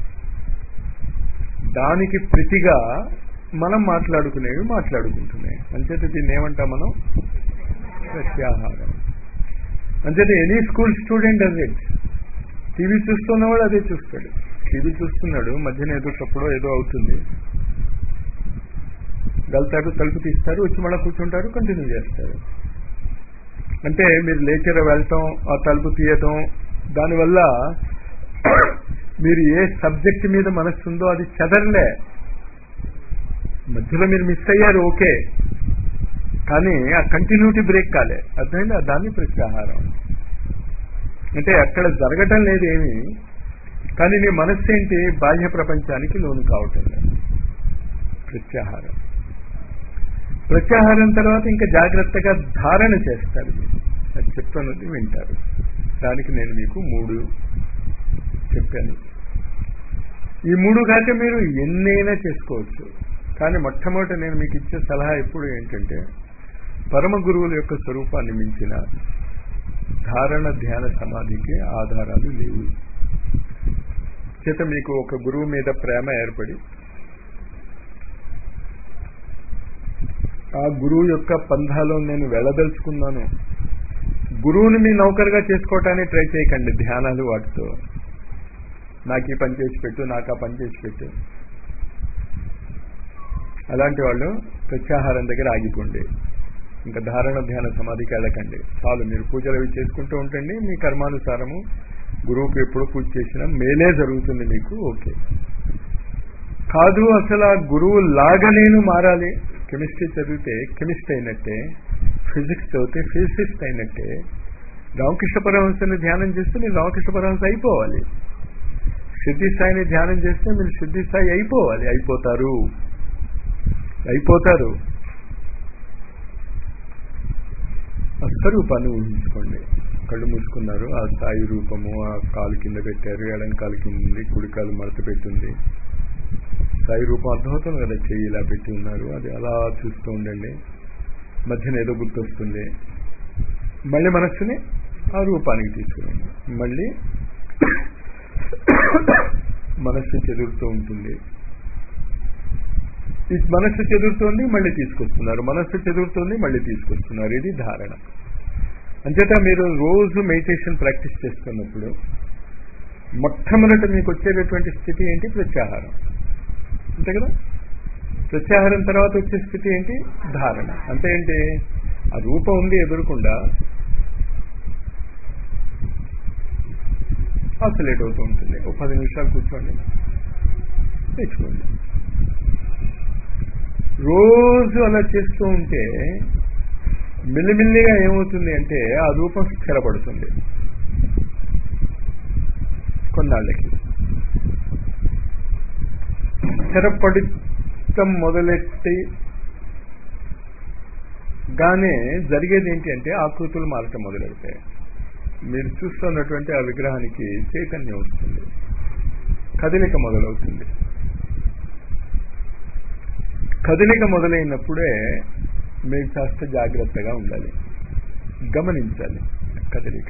Speaker 1: దానికి ప్రతిగా మనం మాట్లాడుకునేవి మాట్లాడుకుంటున్నాయి అంచేత దీన్ని ఏమంటాం మనం ప్రత్యాహారం అంచేత ఎనీ స్కూల్ స్టూడెంట్ అదే టీవీ చూస్తున్నవాడు అదే చూస్తాడు టీవీ చూస్తున్నాడు మధ్యన ఏదో తప్పుడో ఏదో అవుతుంది వెళ్తారు తలుపు తీస్తారు వచ్చి మళ్ళీ కూర్చుంటారు కంటిన్యూ చేస్తారు అంటే మీరు లేచర వెళ్ళటం ఆ తలుపు తీయటం దానివల్ల మీరు ఏ సబ్జెక్ట్ మీద మనస్సు ఉందో అది చదరలే మధ్యలో మీరు మిస్ అయ్యారు ఓకే కానీ ఆ కంటిన్యూటీ బ్రేక్ కాలే అర్థమైంది దాన్ని ప్రత్యాహారం అంటే అక్కడ జరగటం లేదు ఏమి కానీ నీ మనస్సు ఏంటి బాహ్య ప్రపంచానికి లోను కావటం లేదు ప్రత్యాహారం ప్రత్యాహారం తర్వాత ఇంకా జాగ్రత్తగా ధారణ చేస్తారు మీరు అది చెప్తున్నది వింటారు దానికి నేను మీకు మూడు చెప్పాను ఈ మూడు కాక మీరు ఎన్నైనా చేసుకోవచ్చు కానీ మొట్టమొదట నేను మీకు ఇచ్చే సలహా ఎప్పుడు ఏంటంటే పరమ గురువుల యొక్క స్వరూపాన్ని మించిన ధారణ ధ్యాన సమాధికి ఆధారాలు లేవు చేత మీకు ఒక గురువు మీద ప్రేమ ఏర్పడి ఆ గురువు యొక్క పంధాలో నేను వెళ్ళదలుచుకున్నాను గురువుని మీ నౌకరుగా చేసుకోవటానికి ట్రై చేయకండి ధ్యానాలు వాటితో నాకు ఈ పని చేసి పెట్టు నాకు ఆ పని చేసి పెట్టు అలాంటి వాళ్ళు ప్రత్యాహారం దగ్గర ఆగిపోండి ఇంకా ధారణ ధ్యాన సమాధికి వెళ్ళకండి చాలు మీరు పూజలు అవి చేసుకుంటూ ఉంటండి మీ కర్మానుసారము గురువుకి ఎప్పుడు పూజ చేసినా మేలే జరుగుతుంది మీకు ఓకే కాదు అసలు ఆ గురువు లాగా నేను మారాలి కెమిస్ట్రీ చదివితే కెమిస్ట్ అయినట్టే ఫిజిక్స్ చదివితే ఫిజిసిస్ట్ అయినట్టే రామకృష్ణ పరమహంసని ధ్యానం చేస్తే మీరు రామకృష్ణ పరమహంస అయిపోవాలి సిద్ధి స్థాయిని ధ్యానం చేస్తే మీరు సిద్ధి స్థాయి అయిపోవాలి అయిపోతారు అయిపోతారు ఆ స్వరూపాన్ని ఊహించుకోండి కళ్ళు మూసుకున్నారు ఆ స్థాయి రూపము ఆ కాలు కింద పెట్టారు ఎడం కాలు కింద ఉంది కుడి కాలు మడత పెట్టింది స్థాయి రూపం అర్థమవుతుంది కదా చెయ్యి ఇలా పెట్టి ఉన్నారు అది అలా చూస్తూ ఉండండి మధ్యన ఏదో గుర్తొస్తుంది మళ్ళీ మనస్సుని ఆ రూపానికి తీసుకురండి మళ్ళీ మనస్సు చెదురుతూ ఉంటుంది ఈ మనస్సు చెదురుతోంది మళ్ళీ తీసుకొస్తున్నారు మనస్సు చెదురుతోంది మళ్ళీ తీసుకొస్తున్నారు ఇది ధారణ అంచేత మీరు రోజు మెడిటేషన్ ప్రాక్టీస్ చేస్తున్నప్పుడు మొట్టమొదట మీకు వచ్చేటటువంటి స్థితి ఏంటి ప్రత్యాహారం అంతే కదా ప్రత్యాహారం తర్వాత వచ్చే స్థితి ఏంటి ధారణ అంటే ఏంటి ఆ రూపం ఉంది ఎదురకుండా ఆసిలేట్ అవుతూ ఉంటుంది ఒక పది నిమిషాలు కూర్చోండి తెచ్చుకోండి రోజు అలా చేస్తూ ఉంటే మెల్లిమెల్లిగా ఏమవుతుంది అంటే ఆ రూపం స్థిరపడుతుంది కొన్నాళ్ళకి స్థిరపడటం మొదలెట్టి గానే జరిగేది ఏంటి అంటే ఆకృతులు మారటం మొదలెడతాయి మీరు చూస్తున్నటువంటి ఆ విగ్రహానికి చైతన్యం వస్తుంది కదలిక మొదలవుతుంది కదలిక మొదలైనప్పుడే మీరు కాస్త జాగ్రత్తగా ఉండాలి గమనించాలి కదలిక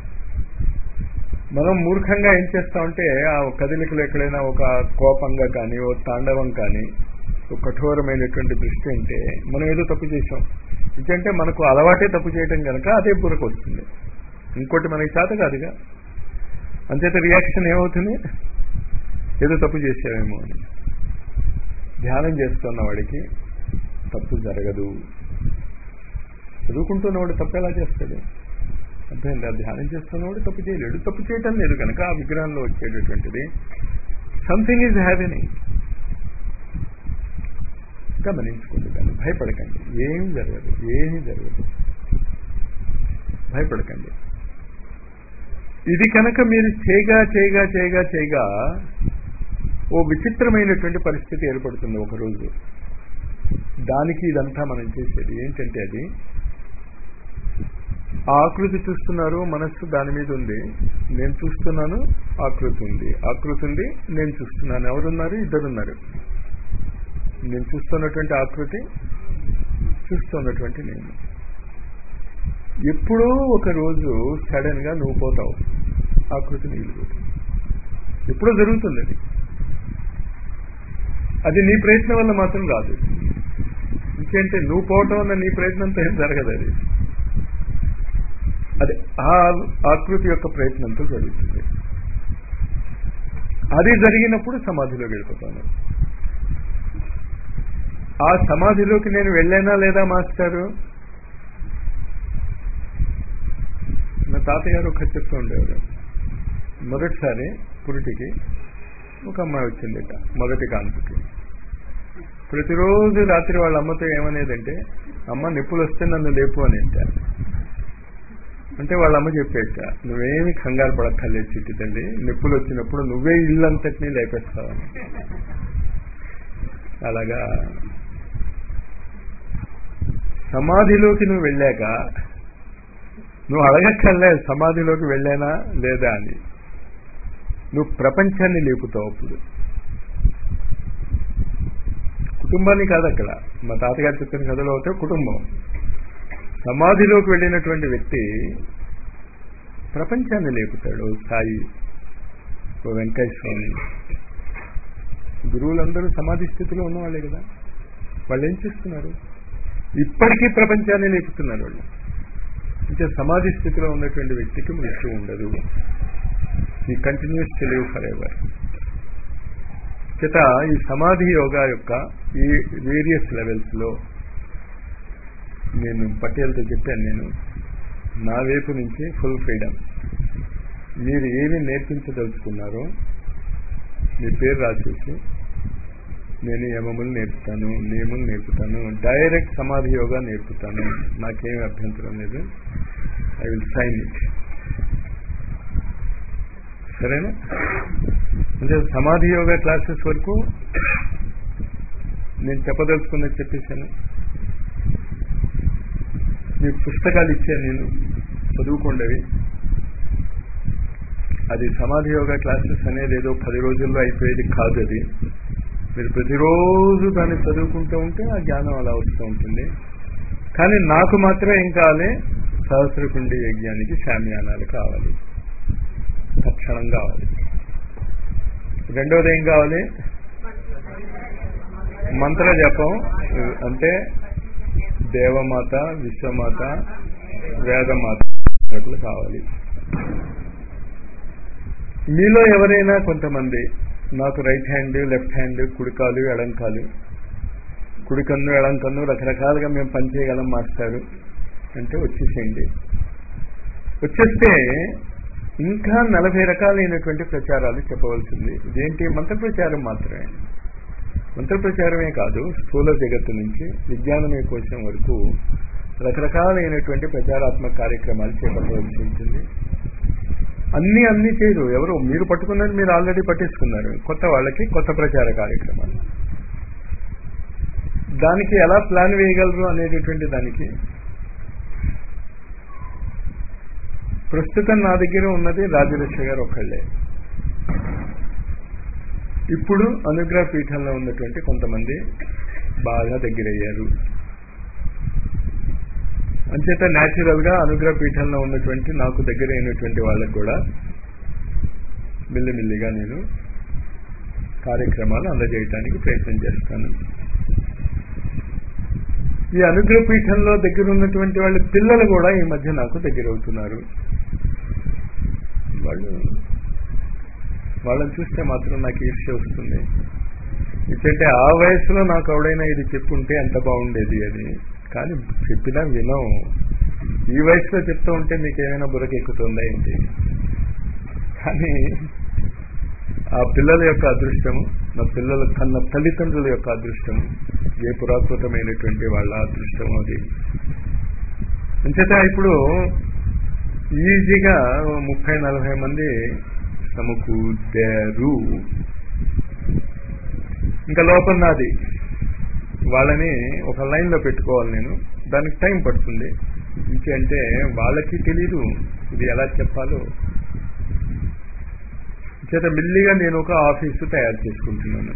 Speaker 1: మనం మూర్ఖంగా ఏం చేస్తామంటే ఆ కదలికలు ఎక్కడైనా ఒక కోపంగా కానీ ఓ తాండవం కానీ ఒక కఠోరమైనటువంటి దృష్టి అంటే మనం ఏదో తప్పు చేసాం ఎందుకంటే మనకు అలవాటే తప్పు చేయటం కనుక అదే బురకు వస్తుంది ఇంకోటి మనకి చేత కాదుగా అంచేత రియాక్షన్ ఏమవుతుంది ఏదో తప్పు చేసావేమో అని ధ్యానం చేస్తున్న వాడికి తప్పు జరగదు చదువుకుంటున్నవాడు తప్పు ఎలా చేస్తాడు అర్థమైందా ధ్యానం చేస్తున్నవాడు తప్పు చేయలేడు తప్పు చేయటం లేదు కనుక ఆ విగ్రహంలో వచ్చేటటువంటిది సంథింగ్ ఈజ్ హ్యాపెనింగ్ గమనించుకోండి దాన్ని భయపడకండి ఏమీ జరగదు ఏమీ జరగదు భయపడకండి ఇది కనుక మీరు చేయగా చేయగా చేయగా చేయగా ఓ విచిత్రమైనటువంటి పరిస్థితి ఏర్పడుతుంది ఒకరోజు దానికి ఇదంతా మనం చేసేది ఏంటంటే అది ఆ ఆకృతి చూస్తున్నారు మనస్సు దాని మీద ఉంది నేను చూస్తున్నాను ఆకృతి ఉంది ఆకృతి ఉంది నేను చూస్తున్నాను ఎవరున్నారు ఇద్దరున్నారు నేను చూస్తున్నటువంటి ఆకృతి చూస్తున్నటువంటి నేను ఎప్పుడో ఒక రోజు సడన్ గా నువ్వు పోతావు ఆకృతి మిగిలిపోతుంది ఎప్పుడో జరుగుతుంది అది అది నీ ప్రయత్నం వల్ల మాత్రం రాదు ఇంకేంటే నువ్వు పోవటం వల్ల నీ ప్రయత్నంతో ఏం జరగదు అది అది ఆ ఆకృతి యొక్క ప్రయత్నంతో జరుగుతుంది అది జరిగినప్పుడు సమాధిలోకి వెళ్ళిపోతాను ఆ సమాధిలోకి నేను వెళ్ళానా లేదా మాస్టారు నా తాతగారు ఒక చెప్తూ ఉండేవారు మొదటిసారి పురిటికి ఒక అమ్మాయి వచ్చిందట మొదటి కాన్పుకి ప్రతిరోజు రాత్రి వాళ్ళ అమ్మతో ఏమనేదంటే అమ్మ నొప్పులు వస్తే నన్ను లేపు అని అంటారు అంటే వాళ్ళ అమ్మ చెప్పేట నువ్వేమి కంగారు పడక్కర్లేదు చిట్టి తల్లి నొప్పులు వచ్చినప్పుడు నువ్వే ఇల్లంతటినీ లేపేస్తావని అలాగా సమాధిలోకి నువ్వు వెళ్ళాక నువ్వు అడగక్కర్లే సమాధిలోకి వెళ్ళానా లేదా అని నువ్వు ప్రపంచాన్ని లేపుతావు అప్పుడు కుటుంబాన్ని కాదు అక్కడ మా తాతగారు చెప్పిన కథలో అయితే కుటుంబం సమాధిలోకి వెళ్ళినటువంటి వ్యక్తి ప్రపంచాన్ని లేపుతాడు ఓ సాయి ఓ వెంకయ్య స్వామి గురువులందరూ సమాధి స్థితిలో ఉన్నవాళ్ళే కదా వాళ్ళు ఏం చేస్తున్నారు ఇప్పటికీ ప్రపంచాన్ని లేపుతున్నారు వాళ్ళు అంటే సమాధి స్థితిలో ఉన్నటువంటి వ్యక్తికి మృత్యు ఉండదు ఈ కంటిన్యూస్ తెలివి ఫర్ ఎవర్ చేత ఈ సమాధి యోగా యొక్క ఈ వేరియస్ లెవెల్స్ లో నేను పటేల్తో చెప్పాను నేను నా వైపు నుంచి ఫుల్ ఫ్రీడమ్ మీరు ఏమి నేర్పించదలుచుకున్నారో మీ పేరు రాసేసి నేను యమములు నేర్పుతాను నియములు నేర్పుతాను డైరెక్ట్ సమాధి యోగా నేర్పుతాను నాకేమి అభ్యంతరం లేదు ఐ విల్ సైన్ ఇట్ సరేనా అంటే సమాధి యోగా క్లాసెస్ వరకు నేను చెప్పదలుచుకున్నది చెప్పేశాను మీకు పుస్తకాలు ఇచ్చాను నేను చదువుకోండి అది సమాధి యోగా క్లాసెస్ అనేది ఏదో పది రోజుల్లో అయిపోయేది కాదు అది మీరు ప్రతిరోజు దాన్ని చదువుకుంటూ ఉంటే ఆ జ్ఞానం అలా వస్తూ ఉంటుంది కానీ నాకు మాత్రం ఏం కావాలి సహస్రకుండి యజ్ఞానికి శామ్యానాలు కావాలి తక్షణం కావాలి రెండవది ఏం కావాలి మంత్ర జపం అంటే దేవమాత విశ్వమాత వేదమాత కావాలి మీలో ఎవరైనా కొంతమంది నాకు రైట్ హ్యాండ్ లెఫ్ట్ హ్యాండ్ కుడికాలు ఎడంకాలు కుడికన్ను ఎడంకన్ను రకరకాలుగా మేము పనిచేయగలం మాస్టారు అంటే వచ్చేసేయండి వచ్చేస్తే ఇంకా నలభై రకాలైనటువంటి ప్రచారాలు చెప్పవలసింది ఇదేంటి మంత్ర ప్రచారం మాత్రమే మంత్ర ప్రచారమే కాదు స్థూల జగత్తు నుంచి విజ్ఞానమే కోశం వరకు రకరకాలైనటువంటి ప్రచారాత్మక కార్యక్రమాలు చేపట్టవలసి ఉంటుంది అన్ని అన్ని చేయరు ఎవరు మీరు పట్టుకున్నది మీరు ఆల్రెడీ పట్టించుకున్నారు కొత్త వాళ్ళకి కొత్త ప్రచార కార్యక్రమాలు దానికి ఎలా ప్లాన్ వేయగలరు అనేటటువంటి దానికి ప్రస్తుతం నా దగ్గర ఉన్నది రాజలక్ష్మి గారు ఒకళ్ళే ఇప్పుడు అనుగ్రహ పీఠంలో ఉన్నటువంటి కొంతమంది బాగా దగ్గరయ్యారు అంచేత న్యాచురల్ గా అనుగ్రహ పీఠంలో ఉన్నటువంటి నాకు దగ్గర అయినటువంటి వాళ్ళకు కూడా మెల్లిమెల్లిగా నేను కార్యక్రమాలు అందజేయటానికి ప్రయత్నం చేస్తాను ఈ అనుగ్రహ పీఠంలో దగ్గర ఉన్నటువంటి వాళ్ళ పిల్లలు కూడా ఈ మధ్య నాకు దగ్గర అవుతున్నారు వాళ్ళు వాళ్ళని చూస్తే మాత్రం నాకు ఈర్ష్య వస్తుంది ఎందుకంటే ఆ వయసులో నాకు ఎవడైనా ఇది చెప్పుంటే ఎంత బాగుండేది అని కానీ చెప్పినా వినం ఈ వయసులో చెప్తూ ఉంటే మీకు ఏమైనా బురకెక్కుతుందా ఏంటి కానీ ఆ పిల్లల యొక్క అదృష్టము నా పిల్లల కన్న తల్లిదండ్రుల యొక్క అదృష్టము ఏ పురాకృతమైనటువంటి వాళ్ళ అదృష్టం అది అంచేత ఇప్పుడు ఈజీగా ముప్పై నలభై మంది సమకూడారు ఇంకా లోపల నాది వాళ్ళని ఒక లైన్లో పెట్టుకోవాలి నేను దానికి టైం పడుతుంది ఇంకంటే వాళ్ళకి తెలీదు ఇది ఎలా చెప్పాలో చేత మెల్లిగా నేను ఒక ఆఫీసు తయారు చేసుకుంటున్నాను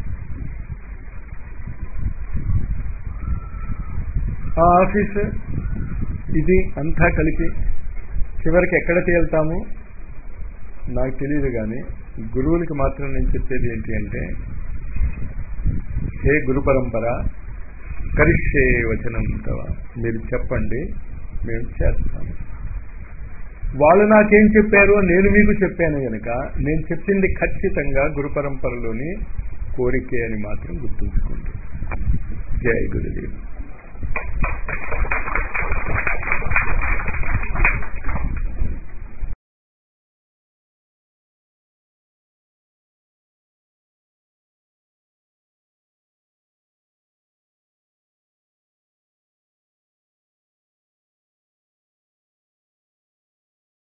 Speaker 1: ఆ ఆఫీసు ఇది అంతా కలిపి చివరికి ఎక్కడ తేలుతాము నాకు తెలియదు కానీ గురువులకి మాత్రం నేను చెప్పేది ఏంటి అంటే హే గురు పరంపర కరిష్యే వచనం తవ మీరు చెప్పండి మేము చేస్తాము వాళ్ళు నాకేం చెప్పారో నేను మీకు చెప్పాను కనుక నేను చెప్పింది ఖచ్చితంగా గురు పరంపరలోని కోరికే అని మాత్రం గుర్తుంచుకోండి జై గురుదేవ్